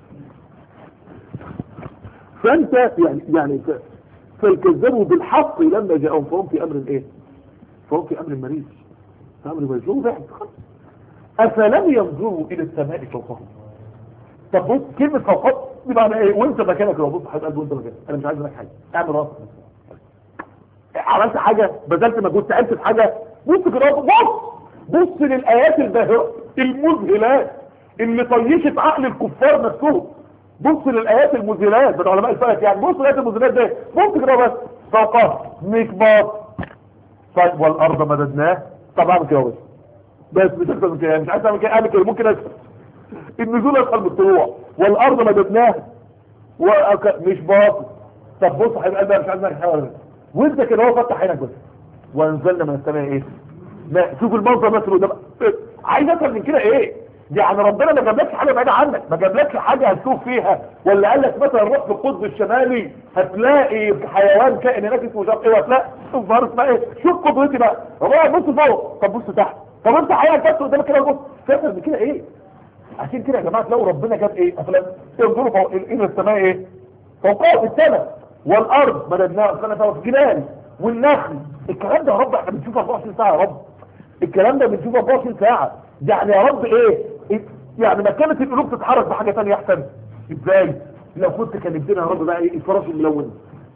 فانت يعني يعني ف- فالكذبوا بالحق لما جاءهم فهم في امر ايه فهم في امر مريض في امر مريض هو واحد خلاص افلم ينظروا الى السماء فوقهم طب بص كلمه فوقهم دي معنى ايه وانت مكانك لو بص حبيب قلبي وانت مكانك انا مش عايز منك حاجه اعمل راسك عملت حاجة بذلت مجهود سألت في حاجة بص كده بص بص للآيات الباهرة المذهلات اللي طيشت عقل الكفار نفسهم بص للآيات المذهلات من علماء الفلك يعني بص للآيات المذهلات ده بص كده بس فوقها مكباط طيب والأرض مددناه طب اعمل كده بس بس مش اكتر من كده مش عايز اعمل كده اعمل كده ممكن اسفل النزول اسهل من الطلوع والأرض مددناها وأك... مش باطل طب بص حبيب قلبي أنا مش عايز منك حاجه ولا حاجة. وانت كده هو فتح عينك بس وانزلنا من السماء ايه ما شوف المنظر مثلا قدام عايز اكتر من كده ايه يعني ربنا ما جابلكش حاجه بعيده عنك ما جابلكش حاجه هتشوف فيها ولا قال لك مثلا روح في القطب الشمالي هتلاقي حيوان كائن هناك اسمه مش عارف ايه وهتلاقي الظاهر اسمها ايه شوف قدوتي بقى روح بص فوق طب بص تحت طب انت حيوان بس قدامك كده بص فاهم من كده ايه عشان كده يا جماعه تلاقوا ربنا جاب ايه افلام انظروا فوق الى السماء ايه فوقها في السماء والارض مددناها وكان فيها الجبال والنخل الكلام ده يا رب احنا بنشوفه 24 ساعه يا رب الكلام ده بنشوفه 24 ساعه يعني يا رب ايه إيه؟ يعني ما كانت القلوب تتحرك بحاجه ثانيه احسن ازاي لو كنت كلمتنا يا رب بقى ايه الفراش الملونه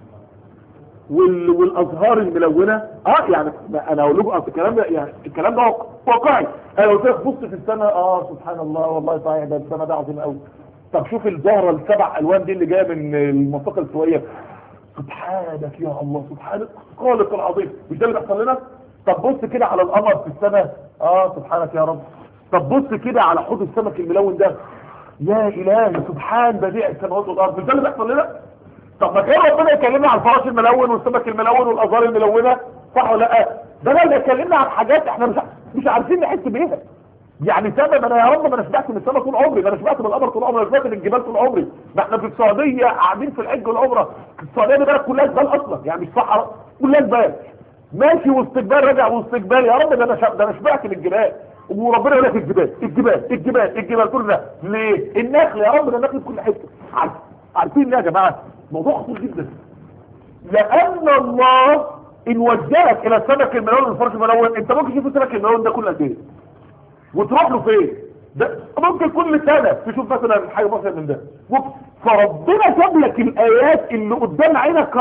وال... والازهار الملونه اه يعني ما انا اقول لكم أصل الكلام ده يعني الكلام ده واقعي انا قلت لك بص في السماء اه سبحان الله والله صحيح ده السماء ده عظيم قوي طب شوف الزهره السبع الوان دي اللي جايه من المنطقه السويه سبحانك يا الله سبحانك خالق العظيم مش ده اللي بيحصل لنا طب بص كده على القمر في السماء اه سبحانك يا رب طب بص كده على حوض السمك الملون ده يا الهي سبحان بديع السماوات والارض مش ده اللي بيحصل لنا طب ما كان ربنا يكلمنا عن الفراش الملون والسمك الملون والازهار الملونه صح ولا لا ده اللي يكلمنا عن حاجات احنا مش مش عارفين نحس بيها يعني سبب انا يا رب ما انا شبعت من السماء طول عمري ما انا شبعت من القمر طول عمري انا شبعت من الجبال طول عمري ما احنا في السعوديه قاعدين في الحج والعمره السعوديه دي بلد كلها جبال اصلا يعني مش صحراء كلها جبال ماشي واستقبال راجع واستقبال يا رب ده انا شب... ده انا شبعت من الجبال وربنا يقول لك الجبال الجبال الجبال الجبال كل ده ليه النخل يا رب ده النخل في كل حته عارف عارفين ليه يا جماعه موضوع خطير جدا لان الله ان وجهك الى السمك الملون والفرش الملون انت ممكن تشوف السمك الملون ده كل قد ايه وتروح له فين ده ممكن كل سنة تشوف مثلا حاجة مثلا من ده فربنا جاب لك الآيات اللي قدام عينك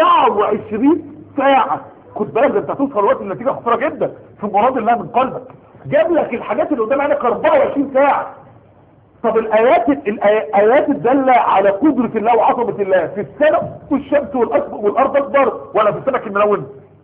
24 ساعة خد بالك ده انت هتوصل وقت النتيجة خطيرة جدا في مراد الله من قلبك جاب لك الحاجات اللي قدام عينك 24 ساعة طب الآيات الآيات الدالة على قدرة الله وعظمة الله في السماء والشمس والأرض والأرض أكبر ولا في السمك الملون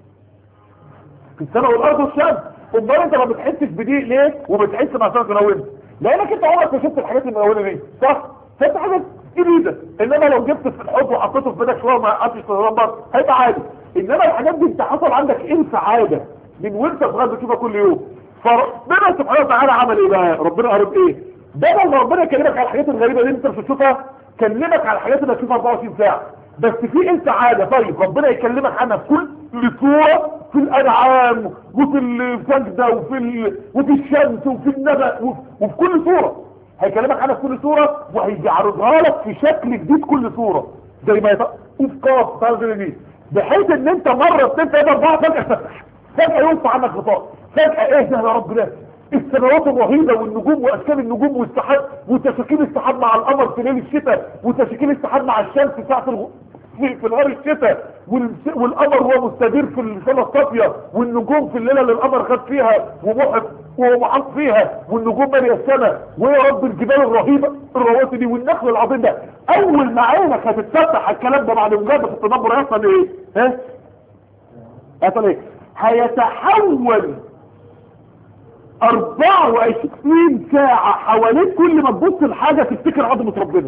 في السماء والأرض والشمس امال انت ما بتحسش بدي ليه وبتحس مع سمك ملونه لانك انت عمرك ما شفت الحاجات الملونه دي صح فانت حاجات جديده انما لو جبت في الحوض وحطيته في بدك شويه وما قعدتش تتدبر هيبقى عادي انما الحاجات دي انت حصل عندك انس عاده من وانت صغير بتشوفها كل يوم فربنا سبحانه وتعالى عمل ايه بقى ربنا قرب ايه بدل ما ربنا يكلمك على الحاجات الغريبه اللي انت مش بتشوفها كلمك على الحاجات اللي هتشوفها 24 ساعه بس في انت عاده طيب ربنا يكلمك عنها في كل صوره في الانعام وفي السجدة وفي ال... وفي الشمس وفي النبأ وفي, وفي كل صورة هيكلمك عنها في كل صورة وهيعرضها لك في شكل جديد كل صورة زي ما يطلع وفي قاف طرز دي بحيث ان انت مرة اثنين ثلاثة اربعة فجأة تفتح فجأة يوسع عنك غطاء فجأة ايه ده يا رب ده السماوات الرهيبة والنجوم واشكال النجوم والسحاب وتشاكيل السحاب مع القمر في ليل الشتاء وتشاكيل السحاب مع الشمس ساعة الغ... في, في نهار الشتاء والقمر هو مستدير في السنة الصافية والنجوم في الليلة اللي القمر خد فيها ومحط وهو محط فيها والنجوم مالية السماء ويا رب الجبال الرهيبة الرواسي دي والنخل العظيم ده اول ما عينك هتتفتح الكلام ده بعد مجابة التدبر هيحصل ايه ها هيحصل ايه هيتحول 24 ساعة حواليك كل ما تبص لحاجة تفتكر عظمة ربنا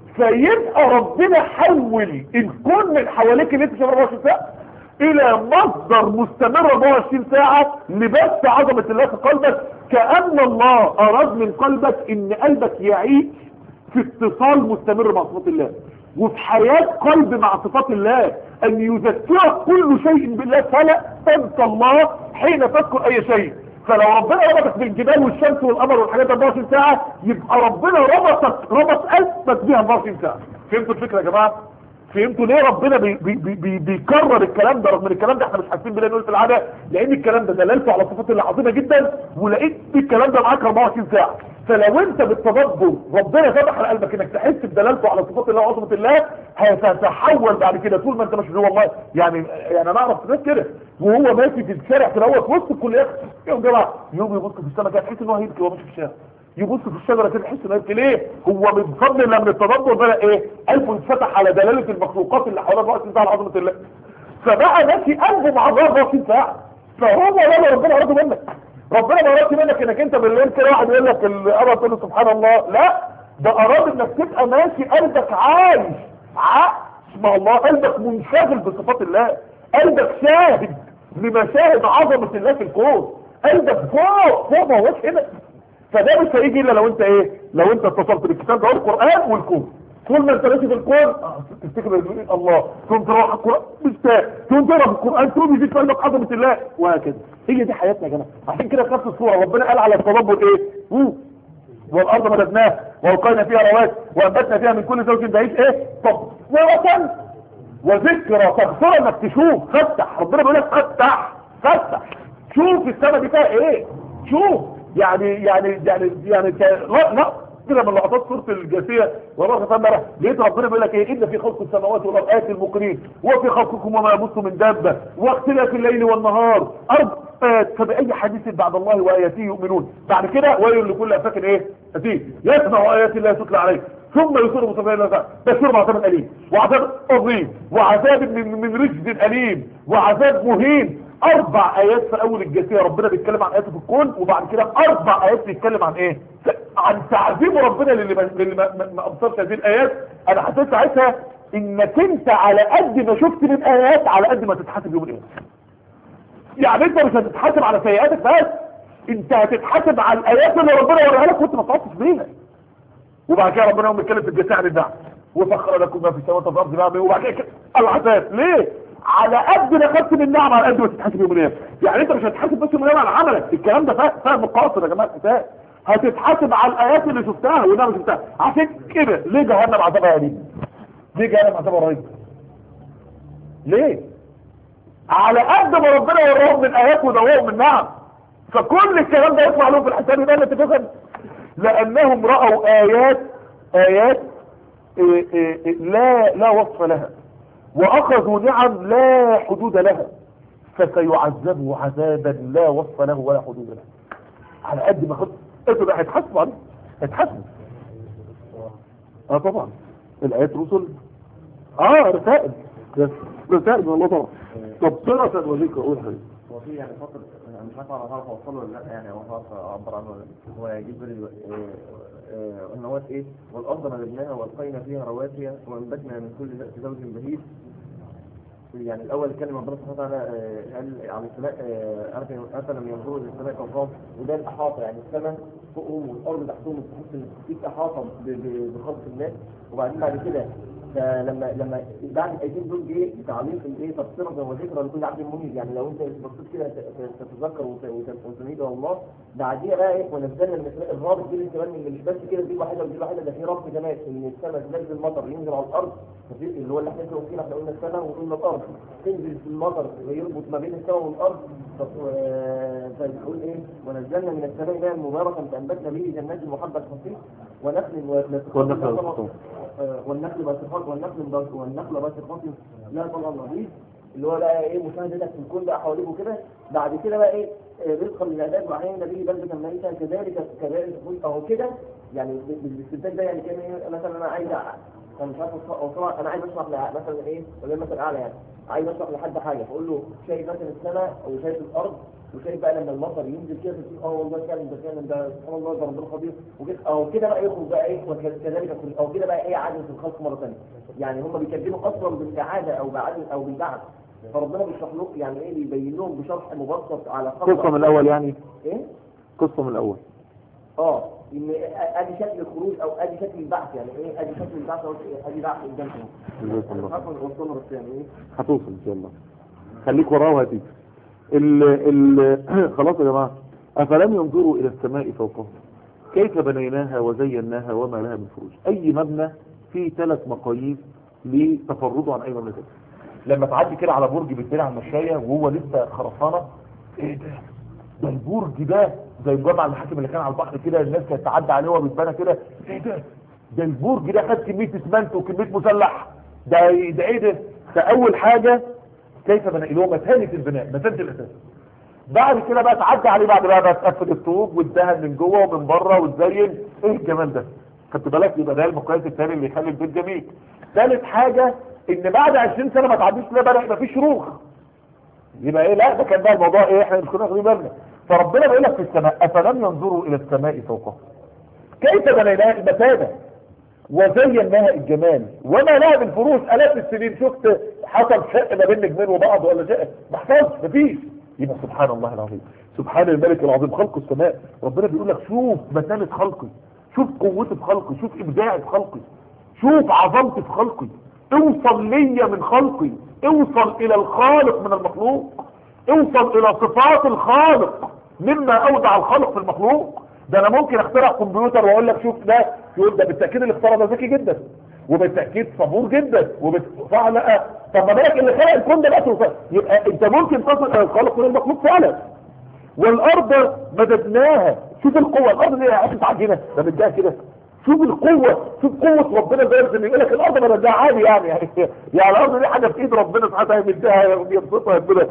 فيبقى ربنا حول الكون من حواليك اللي انت شايفه 24 ساعه الى مصدر مستمر 24 ساعه لبث عظمه الله في قلبك كان الله اراد من قلبك ان قلبك يعيش في اتصال مستمر مع صفات الله وفي حياه قلب مع صفات الله ان يذكرك كل شيء بالله فلا تنسى الله حين تذكر اي شيء فلو ربنا ربطك بالجبال والشمس والقمر والحاجات 24 ساعة يبقى ربنا ربطك ربط قلبك بيها 24 ساعة فهمتوا الفكرة يا جماعة فهمتوا ليه ربنا بي بي بي بي بيكرر الكلام ده رغم ان الكلام ده احنا مش حاسين بيه نقول في العاده لان الكلام ده دلالته على صفات الله عظيمه جدا ولقيت الكلام ده معاك 24 ساعه فلو انت بالتدبر ربنا فتح على قلبك انك تحس بدلالته على صفات الله وعظمه الله هتتحول بعد كده طول ما انت ماشي والله يعني يعني انا اعرف ناس كده وهو ماشي في الشارع في الاول في وسط الكليات يوم جماعه يوم يبص في السماء كده تحس ان هو هيبكي وهو ماشي في الشارع يبص في الشجرة كده يحس انه يبكي ليه هو من فضل الله من التدبر بقى ايه قلبه اتفتح على دلالة المخلوقات اللي حواليه 24 ساعة عظمة الله فبقى ماشي قلبه مع الله 24 ساعة فهو ولا ربنا أراده منك ربنا ما أرادش منك انك انت بالليل كده واحد يقول لك القمر تقول له سبحان الله لا ده أراد انك تبقى ماشي قلبك عايش عايش مع الله قلبك منشغل بصفات الله قلبك شاهد لمشاهد عظمة الله في الكون قلبك فوق فوق ما هوش هنا فده مش هيجي الا لو انت ايه لو انت اتصلت بالكتاب ده القران والكون طول ما انت ماشي في الكون آه، تفتكر الله تقوم تروح القران مش تقوم تقرا في القران تقوم يجيك في قلبك عظمه الله وهكذا هي دي حياتنا يا جماعه عشان كده في نفس الصوره ربنا قال على التدبر ايه مم. والارض مددناها والقينا فيها رواسي وانبتنا فيها من كل زوج بعيد ايه طب ووطن وذكرى تغفر انك تشوف فتح ربنا بيقول لك فتح فتح شوف السما دي فيها ايه شوف يعني يعني يعني يعني لا لا كده من لقطات سوره الجاثيه والله فامره لقيت ربنا بيقول لك ايه ان في خلق السماوات والارض ايات المقرين وفي خلقكم وما يبث من دابه واختلاف الليل والنهار ارض آيات فبأي حديث بعد الله وآياته يؤمنون بعد كده ويل لكل أفاك ايه أتيه يسمع آيات الله تتلى عليه ثم يصير مصطفى الله بشير عذاب أليم وعذاب عظيم وعذاب من, من رجز أليم وعذاب مهين اربع ايات في اول الجاثيه ربنا بيتكلم عن اياته في الكون وبعد كده اربع ايات بيتكلم عن ايه عن تعذيب ربنا للي ما, للي ما, ما, ما ابصرش هذه الايات انا حسيت ساعتها انك انت على قد ما شفت من ايات على قد ما تتحاسب يوم القيامه يعني انت مش هتتحاسب على سيئاتك بس انت هتتحاسب على الايات اللي ربنا وريها لك وانت ما تعرفش بيها وبعد كده ربنا يوم بيتكلم في الجزاء عن الدعم وسخر لكم ما في السماوات والارض نعمه وبعد كده العذاب ليه على قد ما خدت من النعم على قد ما تتحاسب يوم القيامه يعني انت مش هتتحاسب بس يوم القيامه على عملك الكلام ده فا- فاهم قاصر يا جماعه الحساب هتتحاسب على الايات اللي شفتها واللي انا شفتها عشان كده ليه جهنم عذابها قريب ليه جهنم عذابها قريب ليه على قد ما ربنا وراهم من ايات ودواهم من نعم فكل الكلام ده يطلع لهم في الحساب ده اللي تفهم لانهم راوا ايات ايات إيه إيه إيه لا لا وصف لها واخذوا نعم لا حدود لها فسيعذبوا عذابا لا وصف له ولا حدود له على قد ما خد انتوا بقى هيتحاسبوا عليه هيتحاسبوا اه طبعا الايات رسل اه رسائل رسائل من الله طبعا تبصرة وذكر قول حبيبي هو في يعني فترة أنا مش عارف أنا هعرف أوصله ولا لأ يعني أو هعرف أعبر عنه ولا لأ هو يجيب لي إن هو إيه والأرض مددناها وألقينا فيها رواسي وأنبتنا من كل ذات زوج بهيج يعني الأول كلم ربنا سبحانه وتعالى آه، قال على السماء آه، أفلم- أفلم ينظروا للسماء فوقهم وده الإحاطة يعني السماء فوقهم والأرض تحتهم تحس إن في إحاطة ب- ب- بخلق الله وبعدين بعد كده فلما لما بعد الايتين دول جه تعليق الايه تبصره وذكرى لكل عبد منيب يعني لو انت بصيت كده ت- ت- تتذكر وت- وت- وتنيد الله بعديها بقى ايه ونزلنا من السماء الرابط دي كمان اللي مش بس كده دي واحده ودي واحده ده في ربط كمان ان السماء تنزل المطر ينزل على الارض ففي- اللي هو اللي احنا لسه فيه احنا قلنا السماء وقلنا الارض تنزل في المطر ويربط ما بين السماء والارض ف- آه، فنقول ايه ونزلنا من السماء ماء مباركا فانبتنا به جنات محبه خفيف ونخل والنخل والقطوف. آه، والنخل باسقات والنخل بس- والنخل باسقات لا طبعا رهيب اللي هو بقى ايه مشاهدتك في الكون بقى حواليك وكده بعد كده بقى ايه آه، رزقا للعباد وعين به بلدة ميتا كذلك كذلك تقول اهو كده يعني ب- بالاستنتاج ده يعني كان ايه مثلا انا عايز أ- انا مش عارف أوصل- اوصلها انا عايز اشرح لها مثلا ايه ولا مثلا اعلى يعني عايز اشرح لحد حاجه فاقول له شايف مثلا السماء وشايف الارض وشايف بقى لما المطر ينزل كده تقول اه والله فعلا ده فعلا ده سبحان الله ده ربنا خبير وكده او كده بقى يخرج بقى ايه وكذلك كل- او كده بقى ايه عاده الخلق مره ثانيه يعني هم بيكلموا اصلا بالاعاده او بعد او بالبعث فربنا بيشرح لهم يعني ايه بيبين لهم بشرح مبسط على خلق قصة من الاول يعني ايه قصة من الاول اه ان ادي شكل الخروج او ادي شكل البعث يعني ايه ادي شكل البعث او ادي بعث قدامكم جزاك الله عفوا وصلنا بس يعني ايه هتوصل ان شاء الله خليك وراه وهتيجي ال ال خلاص يا جماعه افلم ينظروا الى السماء فوقهم كيف بنيناها وزيناها وما لها من فروج اي مبنى فيه ثلاث مقاييس لتفرده عن اي مبنى تاني لما تعدي كده على برج بيتبني على المشايه وهو لسه خرسانه ايه ده ده البرج ده زي الجامع المحاكم اللي كان على البحر كده الناس كانت تعدي عليه وهو بيتبنى كده ايه ده ده البرج ده خد كميه اسمنت وكميه مسلح ده ده ايه ده ده اول حاجه كيف بنى اللي هو متانه البناء متانه الاساس بعد كده بقى تعدي عليه بعد بقى, بقى تقفل الطوب والدهن من جوه ومن بره وتزين ايه الجمال ده خدت بالك يبقى ده المقياس الثاني اللي يخلي البيت جميل ثالث حاجه ان بعد 20 سنه ما تعديش كده بدا يبقى في شروخ يبقى ايه لا ده كان بقى الموضوع ايه احنا مش كنا واخدين بالنا فربنا بيقول لك في السماء افلم ينظروا الى السماء فوقهم كيف بنيناها المتانه وزيناها الجمال وما لها من فروش الاف السنين شفت حصل شق ما بين نجمين وبعض ولا شق ما حصلش مفيش يبقى سبحان الله العظيم سبحان الملك العظيم خلق السماء ربنا بيقول لك شوف متانة خلقي شوف قوتي في خلقي شوف ابداعي في خلقي شوف عظمتي في خلقي اوصل ليا من خلقي اوصل الى الخالق من المخلوق اوصل الى صفات الخالق مما اودع الخالق في المخلوق ده انا ممكن اخترع كمبيوتر واقول لك شوف ده يقول ده بالتاكيد اللي اخترع ده ذكي جدا وبالتاكيد صبور جدا وبت... صح لا طب ما بالك اللي خلق الكون ده بقى توصل. يبقى انت ممكن تصل الى الخالق من المخلوق فعلا والارض مددناها شوف القوه الارض دي حته عجينه ده مديها كده شوف القوة شوف قوة ربنا لدرجة ان يقول لك الارض مددناها عادي يعني يعني يعني الارض دي حاجة في ايد ربنا سبحانه وتعالى يمدها يبسطها يبدا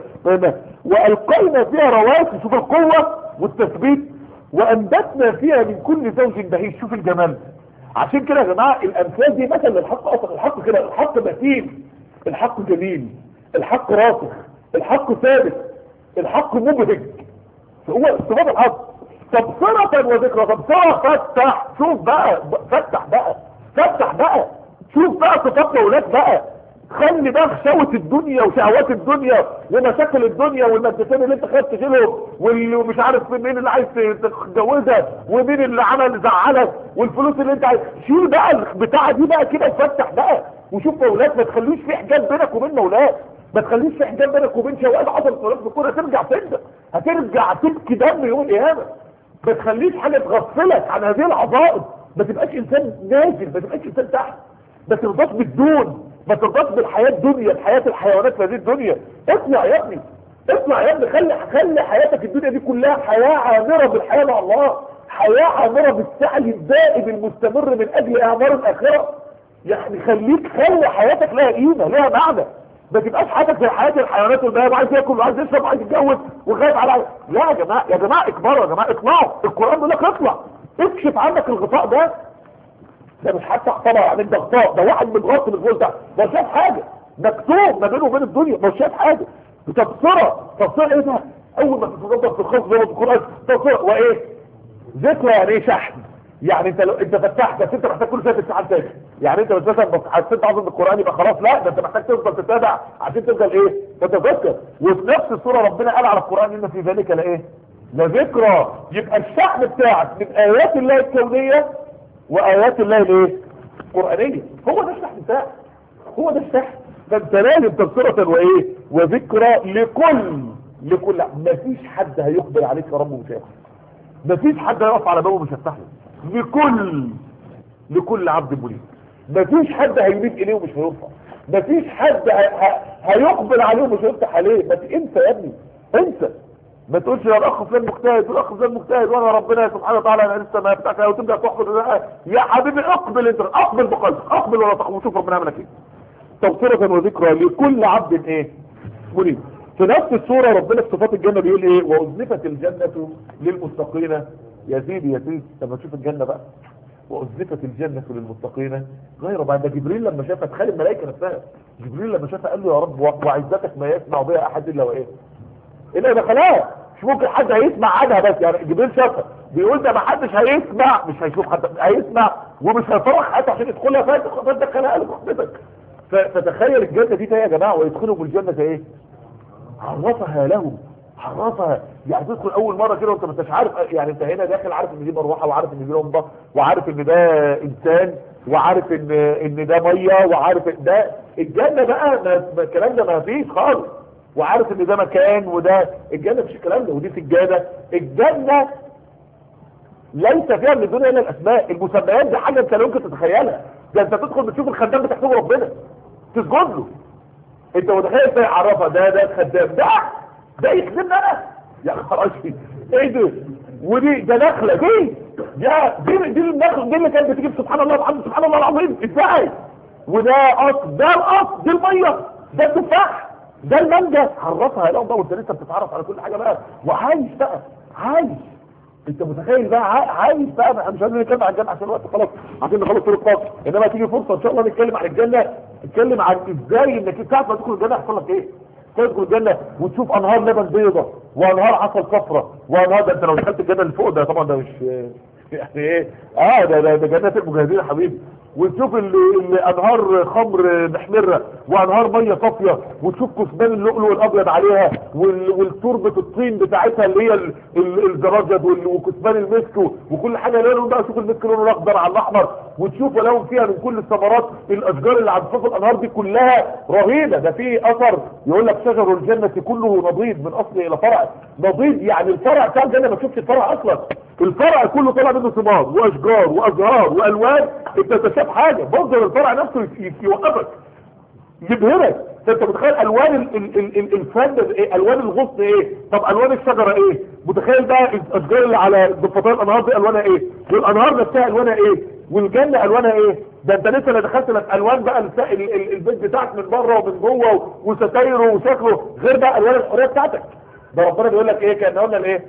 والقينا فيها رواسي شوف القوة والتثبيت وانبتنا فيها من كل زوج بهيج شوف الجمال عشان كده يا جماعة الامثال دي مثل للحق اصلا الحق كده الحق متين الحق جميل الحق راسخ الحق ثابت الحق مبهج هو صفات الحق تبصرة وذكرى تبصرة فتح شوف بقى فتح بقى فتح بقى شوف بقى صفات الاولاد بقى خلي بقى خشوة الدنيا وشهوات الدنيا ومشاكل الدنيا والمادتين اللي انت خايف تشيلهم واللي مش عارف مين اللي عايز تتجوزها ومين اللي عمل زعلك والفلوس اللي انت عايز شيل بقى البتاعه دي بقى كده وفتح بقى وشوف اولاد ما تخليش في حجاب بينك وبين اولاد ما تخليش في حجاب بينك وبين شوال عضل صلاه في الكوره ترجع تندم هترجع تبكي دم يوم القيامه ما تخليش حاجه تغفلك عن هذه العظائم ما تبقاش انسان نازل ما تبقاش انسان تحت ما ترضاش بالدون ما ترضاش بالحياه الدنيا بحياه الحيوانات في هذه الدنيا اطلع يا ابني اطلع يا ابني خلي خلي حياتك الدنيا دي كلها حياه عامره بالحياه مع الله حياه عامره بالسعي الدائم المستمر من اجل اعمار الاخره يعني خليك خلي حياتك لها قيمه لها معنى ما تبقاش حياتك زي حياه الحيوانات والبهائم عايز ياكل وعايز يشرب وعايز يتجوز وخايف على لا يا جماعه يا جماعه اكبروا يا جماعه اطلعوا القران بيقول لك اطلع اكشف عنك الغطاء ده ده مش حتى طبعا يعني ده غطاء ده واحد متغطي من فوق ده ما شاف حاجه مكتوب ما بينه وبين الدنيا ما شاف حاجه تبصره تبصره ايه ده اول ما تتدبر في الخاص زي ما القران تبصره وايه ذكرى يعني ايه شحن يعني انت لو انت فتحت بس انت محتاج كل شويه تفتح تاني يعني انت مثلا بس حسيت عظم القران يبقى خلاص لا ده انت محتاج تفضل تتابع عشان تفضل ايه تتذكر وفي نفس الصوره ربنا قال على القران ان في ذلك لايه لذكرى يبقى الشحن بتاعك من ايات الله الكونيه وايات الله الايه القرانيه هو ده الشحن بتاعك هو ده الشحن فانت لازم تبصره وايه وذكرى لكل لكل مفيش حد هيقبل عليك يا رب ومش هيقبل مفيش حد هيقف على بابه مش هيفتح له لكل لكل عبد منيب مفيش حد هيميل اليه ومش هيرفع مفيش حد ه... ه... هيقبل عليه ومش هيفتح عليه ما ت- انسى يا ابني انسى ما تقولش يا الاخ فلان مجتهد والاخ فلان مجتهد وانا ربنا سبحانه وتعالى انا لسه ما يفتحك وتبدا تحبط يا حبيبي اقبل انت اقبل بقلبك اقبل ولا تخف وشوف ربنا يعمل لك ايه تبصرة وذكرى لكل عبد ايه منيب في نفس السورة ربنا في صفات الجنة بيقول ايه وأزلفت الجنة للمتقين يا سيدي يا سيدي لما تشوف الجنة بقى وأزلفت الجنة للمتقين غير بعد ده جبريل لما شافها تخيل الملائكة نفسها جبريل لما شافها قال له يا رب وعزتك ما يسمع بها أحد إلا وإيه إلا ده خلاص مش ممكن حد هيسمع عنها بس يعني جبريل شافها بيقول ده ما حدش هيسمع مش هيشوف حد هيسمع ومش هيفرح حتى عشان يدخلها فاتك فاتك خلقها لك ف- فتخيل الجنة دي يا جماعة ويدخلوا الجنة ايه عرفها له عرفها يعني تدخل اول مرة كده وانت ما انتش عارف يعني انت هنا داخل عارف ان دي مروحة وعارف ان دي لمبة وعارف ان ده انسان وعارف ان ان ده مية وعارف ان ده الجنة بقى ما- ما الكلام ده ما فيش خالص وعارف ان ده مكان وده الجنة مش الكلام ده ودي سجادة الجنة ليس فيها من الدنيا الا الاسماء المسميات دي حاجه انت لا يمكن تتخيلها ده انت تدخل بتشوف الخدام بتحسبه ربنا تسجد له انت متخيل ده يعرفها ده ده الخدام ده ده يخدمنا انا يا خراشي ايه ده ودي ده نخله دي يا دي دي النخل دي اللي كانت بتجيب سبحان الله الحمد سبحان الله العظيم ازاي وده اصل ده الاصل دي الميه ده التفاح ده المانجا عرفها لهم بقى وانت لسه بتتعرف على كل حاجه بقى وعايش بقى عايش انت متخيل بقى عا- عايش بقى احنا مش عايزين نتكلم عن الجنه عشان الوقت خلاص عشان نخلص طول الطاقه انما تيجي فرصه ان شاء الله نتكلم عن الجنه نتكلم عن ازاي انك ساعه ما تدخل الجنه يحصل لك ايه تدخل الجنه وتشوف انهار لبن بيضه وانهار عسل صفرا وانهار ده انت لو دخلت الجنه اللي فوق ده طبعا ده مش يعني ايه اه ده ده, ده جنات المجاهدين يا حبيبي وتشوف اللي, اللي انهار خمر محمره وانهار ميه صافيه وتشوف كثبان اللؤلؤ الابيض عليها وال- والتربه الطين بتاعتها اللي هي ال- ال- الزرجد وال- وكثبان المسك وكل حاجه لونه بقى شوف المسك لونه الاخضر على الاحمر وتشوف ولهم فيها من كل الثمرات الاشجار اللي عند صف الانهار دي كلها رهيبه ده في اثر يقول لك شجر الجنه كله نضيد من اصل الى فرع نضيد يعني الفرع بتاع الجنه ما تشوفش الفرع اصلا الفرع كله طالع منه ثمار واشجار وازهار والوان انت تشاف حاجه منظر الفرع نفسه ي- ي- يوقفك يبهرك انت متخيل الوان ال- ال- ال- ال- الفن ده ايه الوان الغصن ايه طب الوان الشجره ايه متخيل بقى الاشجار اللي على ضفتي الانهار دي الوانها ايه والانهار نفسها الوانها ايه والجنه الوانها ايه ده انت لسه لا دخلت لك الوان بقى الس- ال- ال- البيت بتاعك من بره ومن جوه وستايره وشكله غير بقى الوان الحريه بتاعتك ده ربنا بيقول لك ايه كان قلنا الايه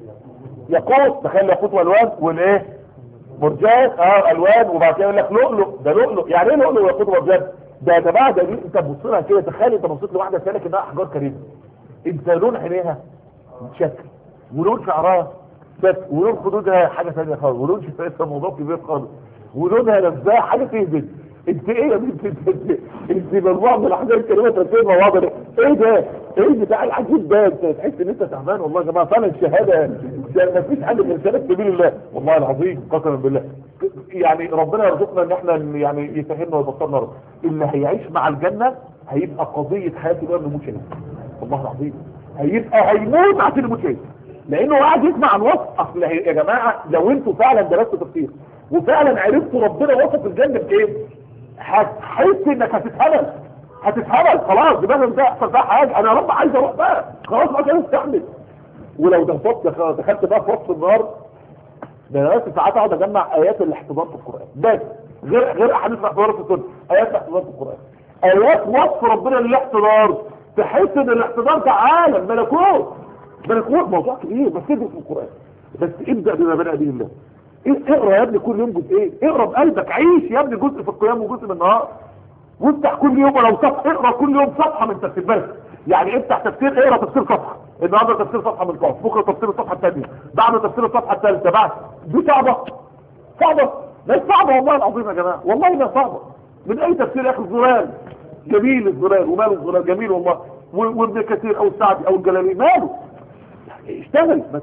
ياقوت تخيل ياقوت والوان والايه مرجان اه الوان وبعد كده يقول لك لؤلؤ ده لؤلؤ يعني ايه لؤلؤ وياقوت ومرجان ده يا جماعه ده دي انت تبص لها كده تخيل انت بصيت لواحده ثانيه كده احجار كريمه انت لون عينيها شكل ولون شعرها شكل ولون خدودها حاجه ثانيه خالص ولون شفايفها موضوع كبير خالص ولونها نفسها حاجه تهبل انت ايه يا بنت انت انت انت مجموعه من الاحزاب الكلمات ترتيب مع بعض ايه ده ايه بتاع العجيب ده انت تحس ان انت تعبان والله يا جماعه فعلا شهاده ما فيش حد من شهاده سبيل الله والله العظيم قسما بالله يعني ربنا يرزقنا ان احنا يعني يفهمنا ويبصرنا رب. اللي هيعيش مع الجنه هيبقى قضيه حياته بقى انه يموت شهيد والله العظيم هيبقى هيموت عشان يموت شهيد لانه قاعد يسمع عن وصف اصل يا جماعه لو انتوا فعلا درستوا تفسير وفعلا عرفتوا ربنا وصف الجنه بايه هتحس انك هتتهبل هتتهبل خلاص دماغك ده يحصل فيها حاجه انا يا رب عايز اروح بقى خلاص ما كان استحمل ولو دخلت دخلت بقى في وصف النار ده انا بس ساعات اقعد اجمع ايات الاحتضار في القران بس غير غير احاديث الاحتضار في السنه ايات الاحتضار في القران ايات وصف ربنا للاحتضار تحس ان الاحتضار ده عالم ملكوت ملكوت موضوع كبير بس تدرس في القران بس ابدا بما بدا به الله إيه اقرا يا ابني كل يوم جزء ايه اقرا بقلبك عيش يا ابني جزء في القيام وجزء من النهار وافتح كل يوم ولو صفحه اقرا كل يوم صفحه من تفسير بس يعني افتح تفسير اقرا تفسير صفحه النهارده تفسير صفحه من القاف بكره تفسير الصفحه الثانيه بعد تفسير الصفحه الثالثه بعد دي صعبه صعبه مش صعبه والله العظيم يا جماعه والله ما صعبه من اي تفسير يا اخي الزلال جميل الزلال وماله الزلال جميل والله وابن كثير او السعدي او الجلالي ماله اشتغل بس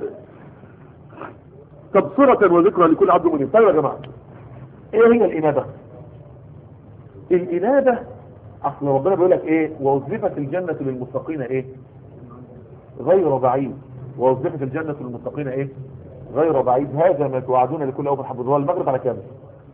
تبصرة وذكرى لكل عبد منيب طيب يا جماعة ايه هي الانابة الانابة اصل ربنا بيقول لك ايه ووظفت الجنة للمتقين ايه غير بعيد ووظفت الجنة للمتقين ايه غير بعيد هذا ما توعدون لكل اوفر حفظ هو المغرب على كام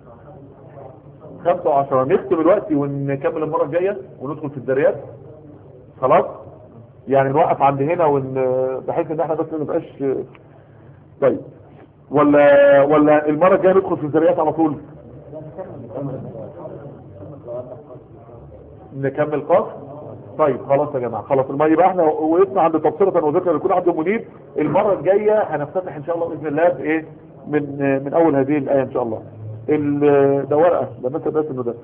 خمسة وعشرة نختم الوقت ونكمل المرة الجاية وندخل في الدريات خلاص يعني نوقف عند هنا ون... بحيث ان احنا بس ما نبقاش طيب ولا ولا المره الجايه ندخل في الزريات على طول نكمل قاف طيب خلاص يا جماعه خلاص الما يبقى احنا وقفنا عند تبصره وذكر لكل عبد منيب المره الجايه هنفتتح ان شاء الله باذن الله بايه من من اول هذه الايه ان شاء الله ده ورقه ده مثل بس انه ده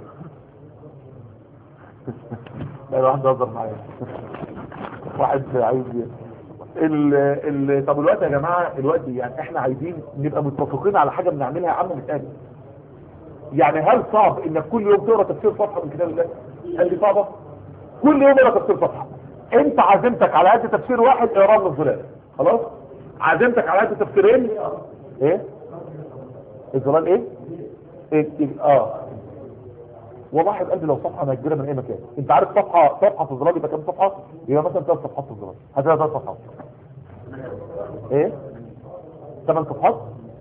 لا واحد بيهزر معايا واحد عايز ال ال طب الوقت يا جماعه الوقت يعني احنا عايزين نبقى متفقين على حاجه بنعملها يا عم نتقابل يعني هل صعب انك كل يوم تقرا تفسير صفحه من كتاب الله هل دي صعبه كل يوم اقرا تفسير صفحه انت عزمتك على قد تفسير واحد اقرا من الظلال خلاص عزمتك على قد تفسيرين ايه الظلال ايه, إيه؟ إيه؟ اه والله يا قلبي لو صفحه مهجره من اي مكان انت عارف صفحه صفحه في الظلال يبقى كام صفحه يبقى مثلا ثلاث صفحات في الظلال هتلاقي ثلاث صفحات ايه ثمان صفحات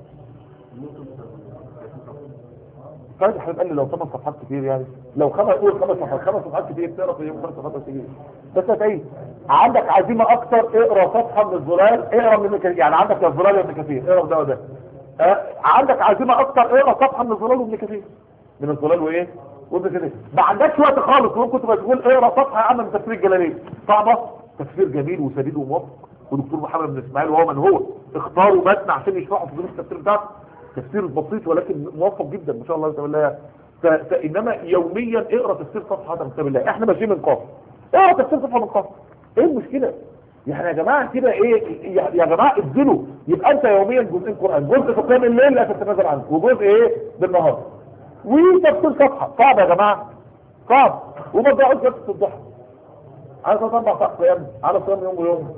طيب يا حبيب قال لي لو ثمان صفحات كتير يعني لو خمس قول خمس صفحات خمس صفحات كتير تقرا في يوم خمس صفحات كتير بس هتعيش عندك عزيمه اكتر اقرا صفحه من الظلال اقرا من ابن يعني عندك يا الظلال يا ابن كثير اقرا ده وده أه؟ عندك عزيمه اكتر اقرا صفحه من الظلال وابن كثير من الظلال وايه وابن كثير ما عندكش وقت خالص ممكن تبقى تقول اقرا صفحه يا عم من تفسير الجلالين صعبه تفسير جميل وسديد وموفق ودكتور محمد بن اسماعيل وهو من هو اختاروا متن عشان يشرحوا في دروس التفسير بتاعته تفسير بسيط ولكن موفق جدا ما شاء الله بسم الله فانما يوميا اقرا تفسير صفحه من كتاب الله احنا ماشيين من قاف اقرا تفسير صفحه من قاف ايه المشكله يعني يا جماعه كده ايه يا جماعه ادلوا يبقى انت يوميا جزئين قران جزء في قيام الليل لا تتنازل عنه وجزء ايه بالنهار وتفسير صفحه صعب يا جماعه صعب وما تضيعوش وقت في الضحى على اربع ساعات قيام على صيام يوم ويوم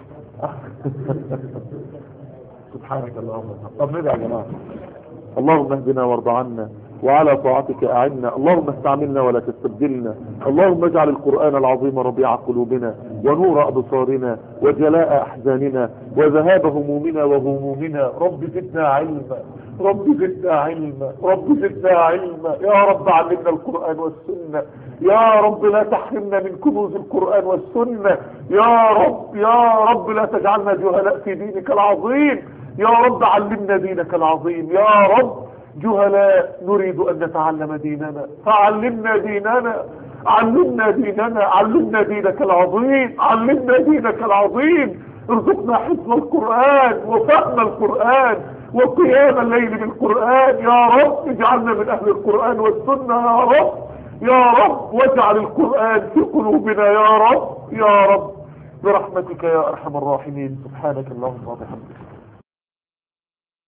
سبحانك اللهم طب ندعي يا جماعه اللهم اهدنا وارض عنا وعلى طاعتك أعنا اللهم استعملنا ولا تستبدلنا اللهم اجعل القرآن العظيم ربيع قلوبنا ونور أبصارنا وجلاء أحزاننا وذهاب همومنا وغمومنا رب زدنا علما رب زدنا علما رب زدنا علما يا رب علمنا القرآن والسنة يا رب لا تحرمنا من كنوز القرآن والسنة يا رب يا رب لا تجعلنا جهلاء في دينك العظيم يا رب علمنا دينك العظيم يا رب جهلاء نريد أن نتعلم ديننا فعلمنا ديننا علمنا ديننا علمنا دينك العظيم علمنا دينك العظيم ارزقنا حفظ القرآن وفهم القرآن وقيام الليل بالقرآن يا رب اجعلنا من أهل القرآن والسنة يا رب يا رب واجعل القرآن في قلوبنا يا رب يا رب برحمتك يا أرحم الراحمين سبحانك اللهم وبحمدك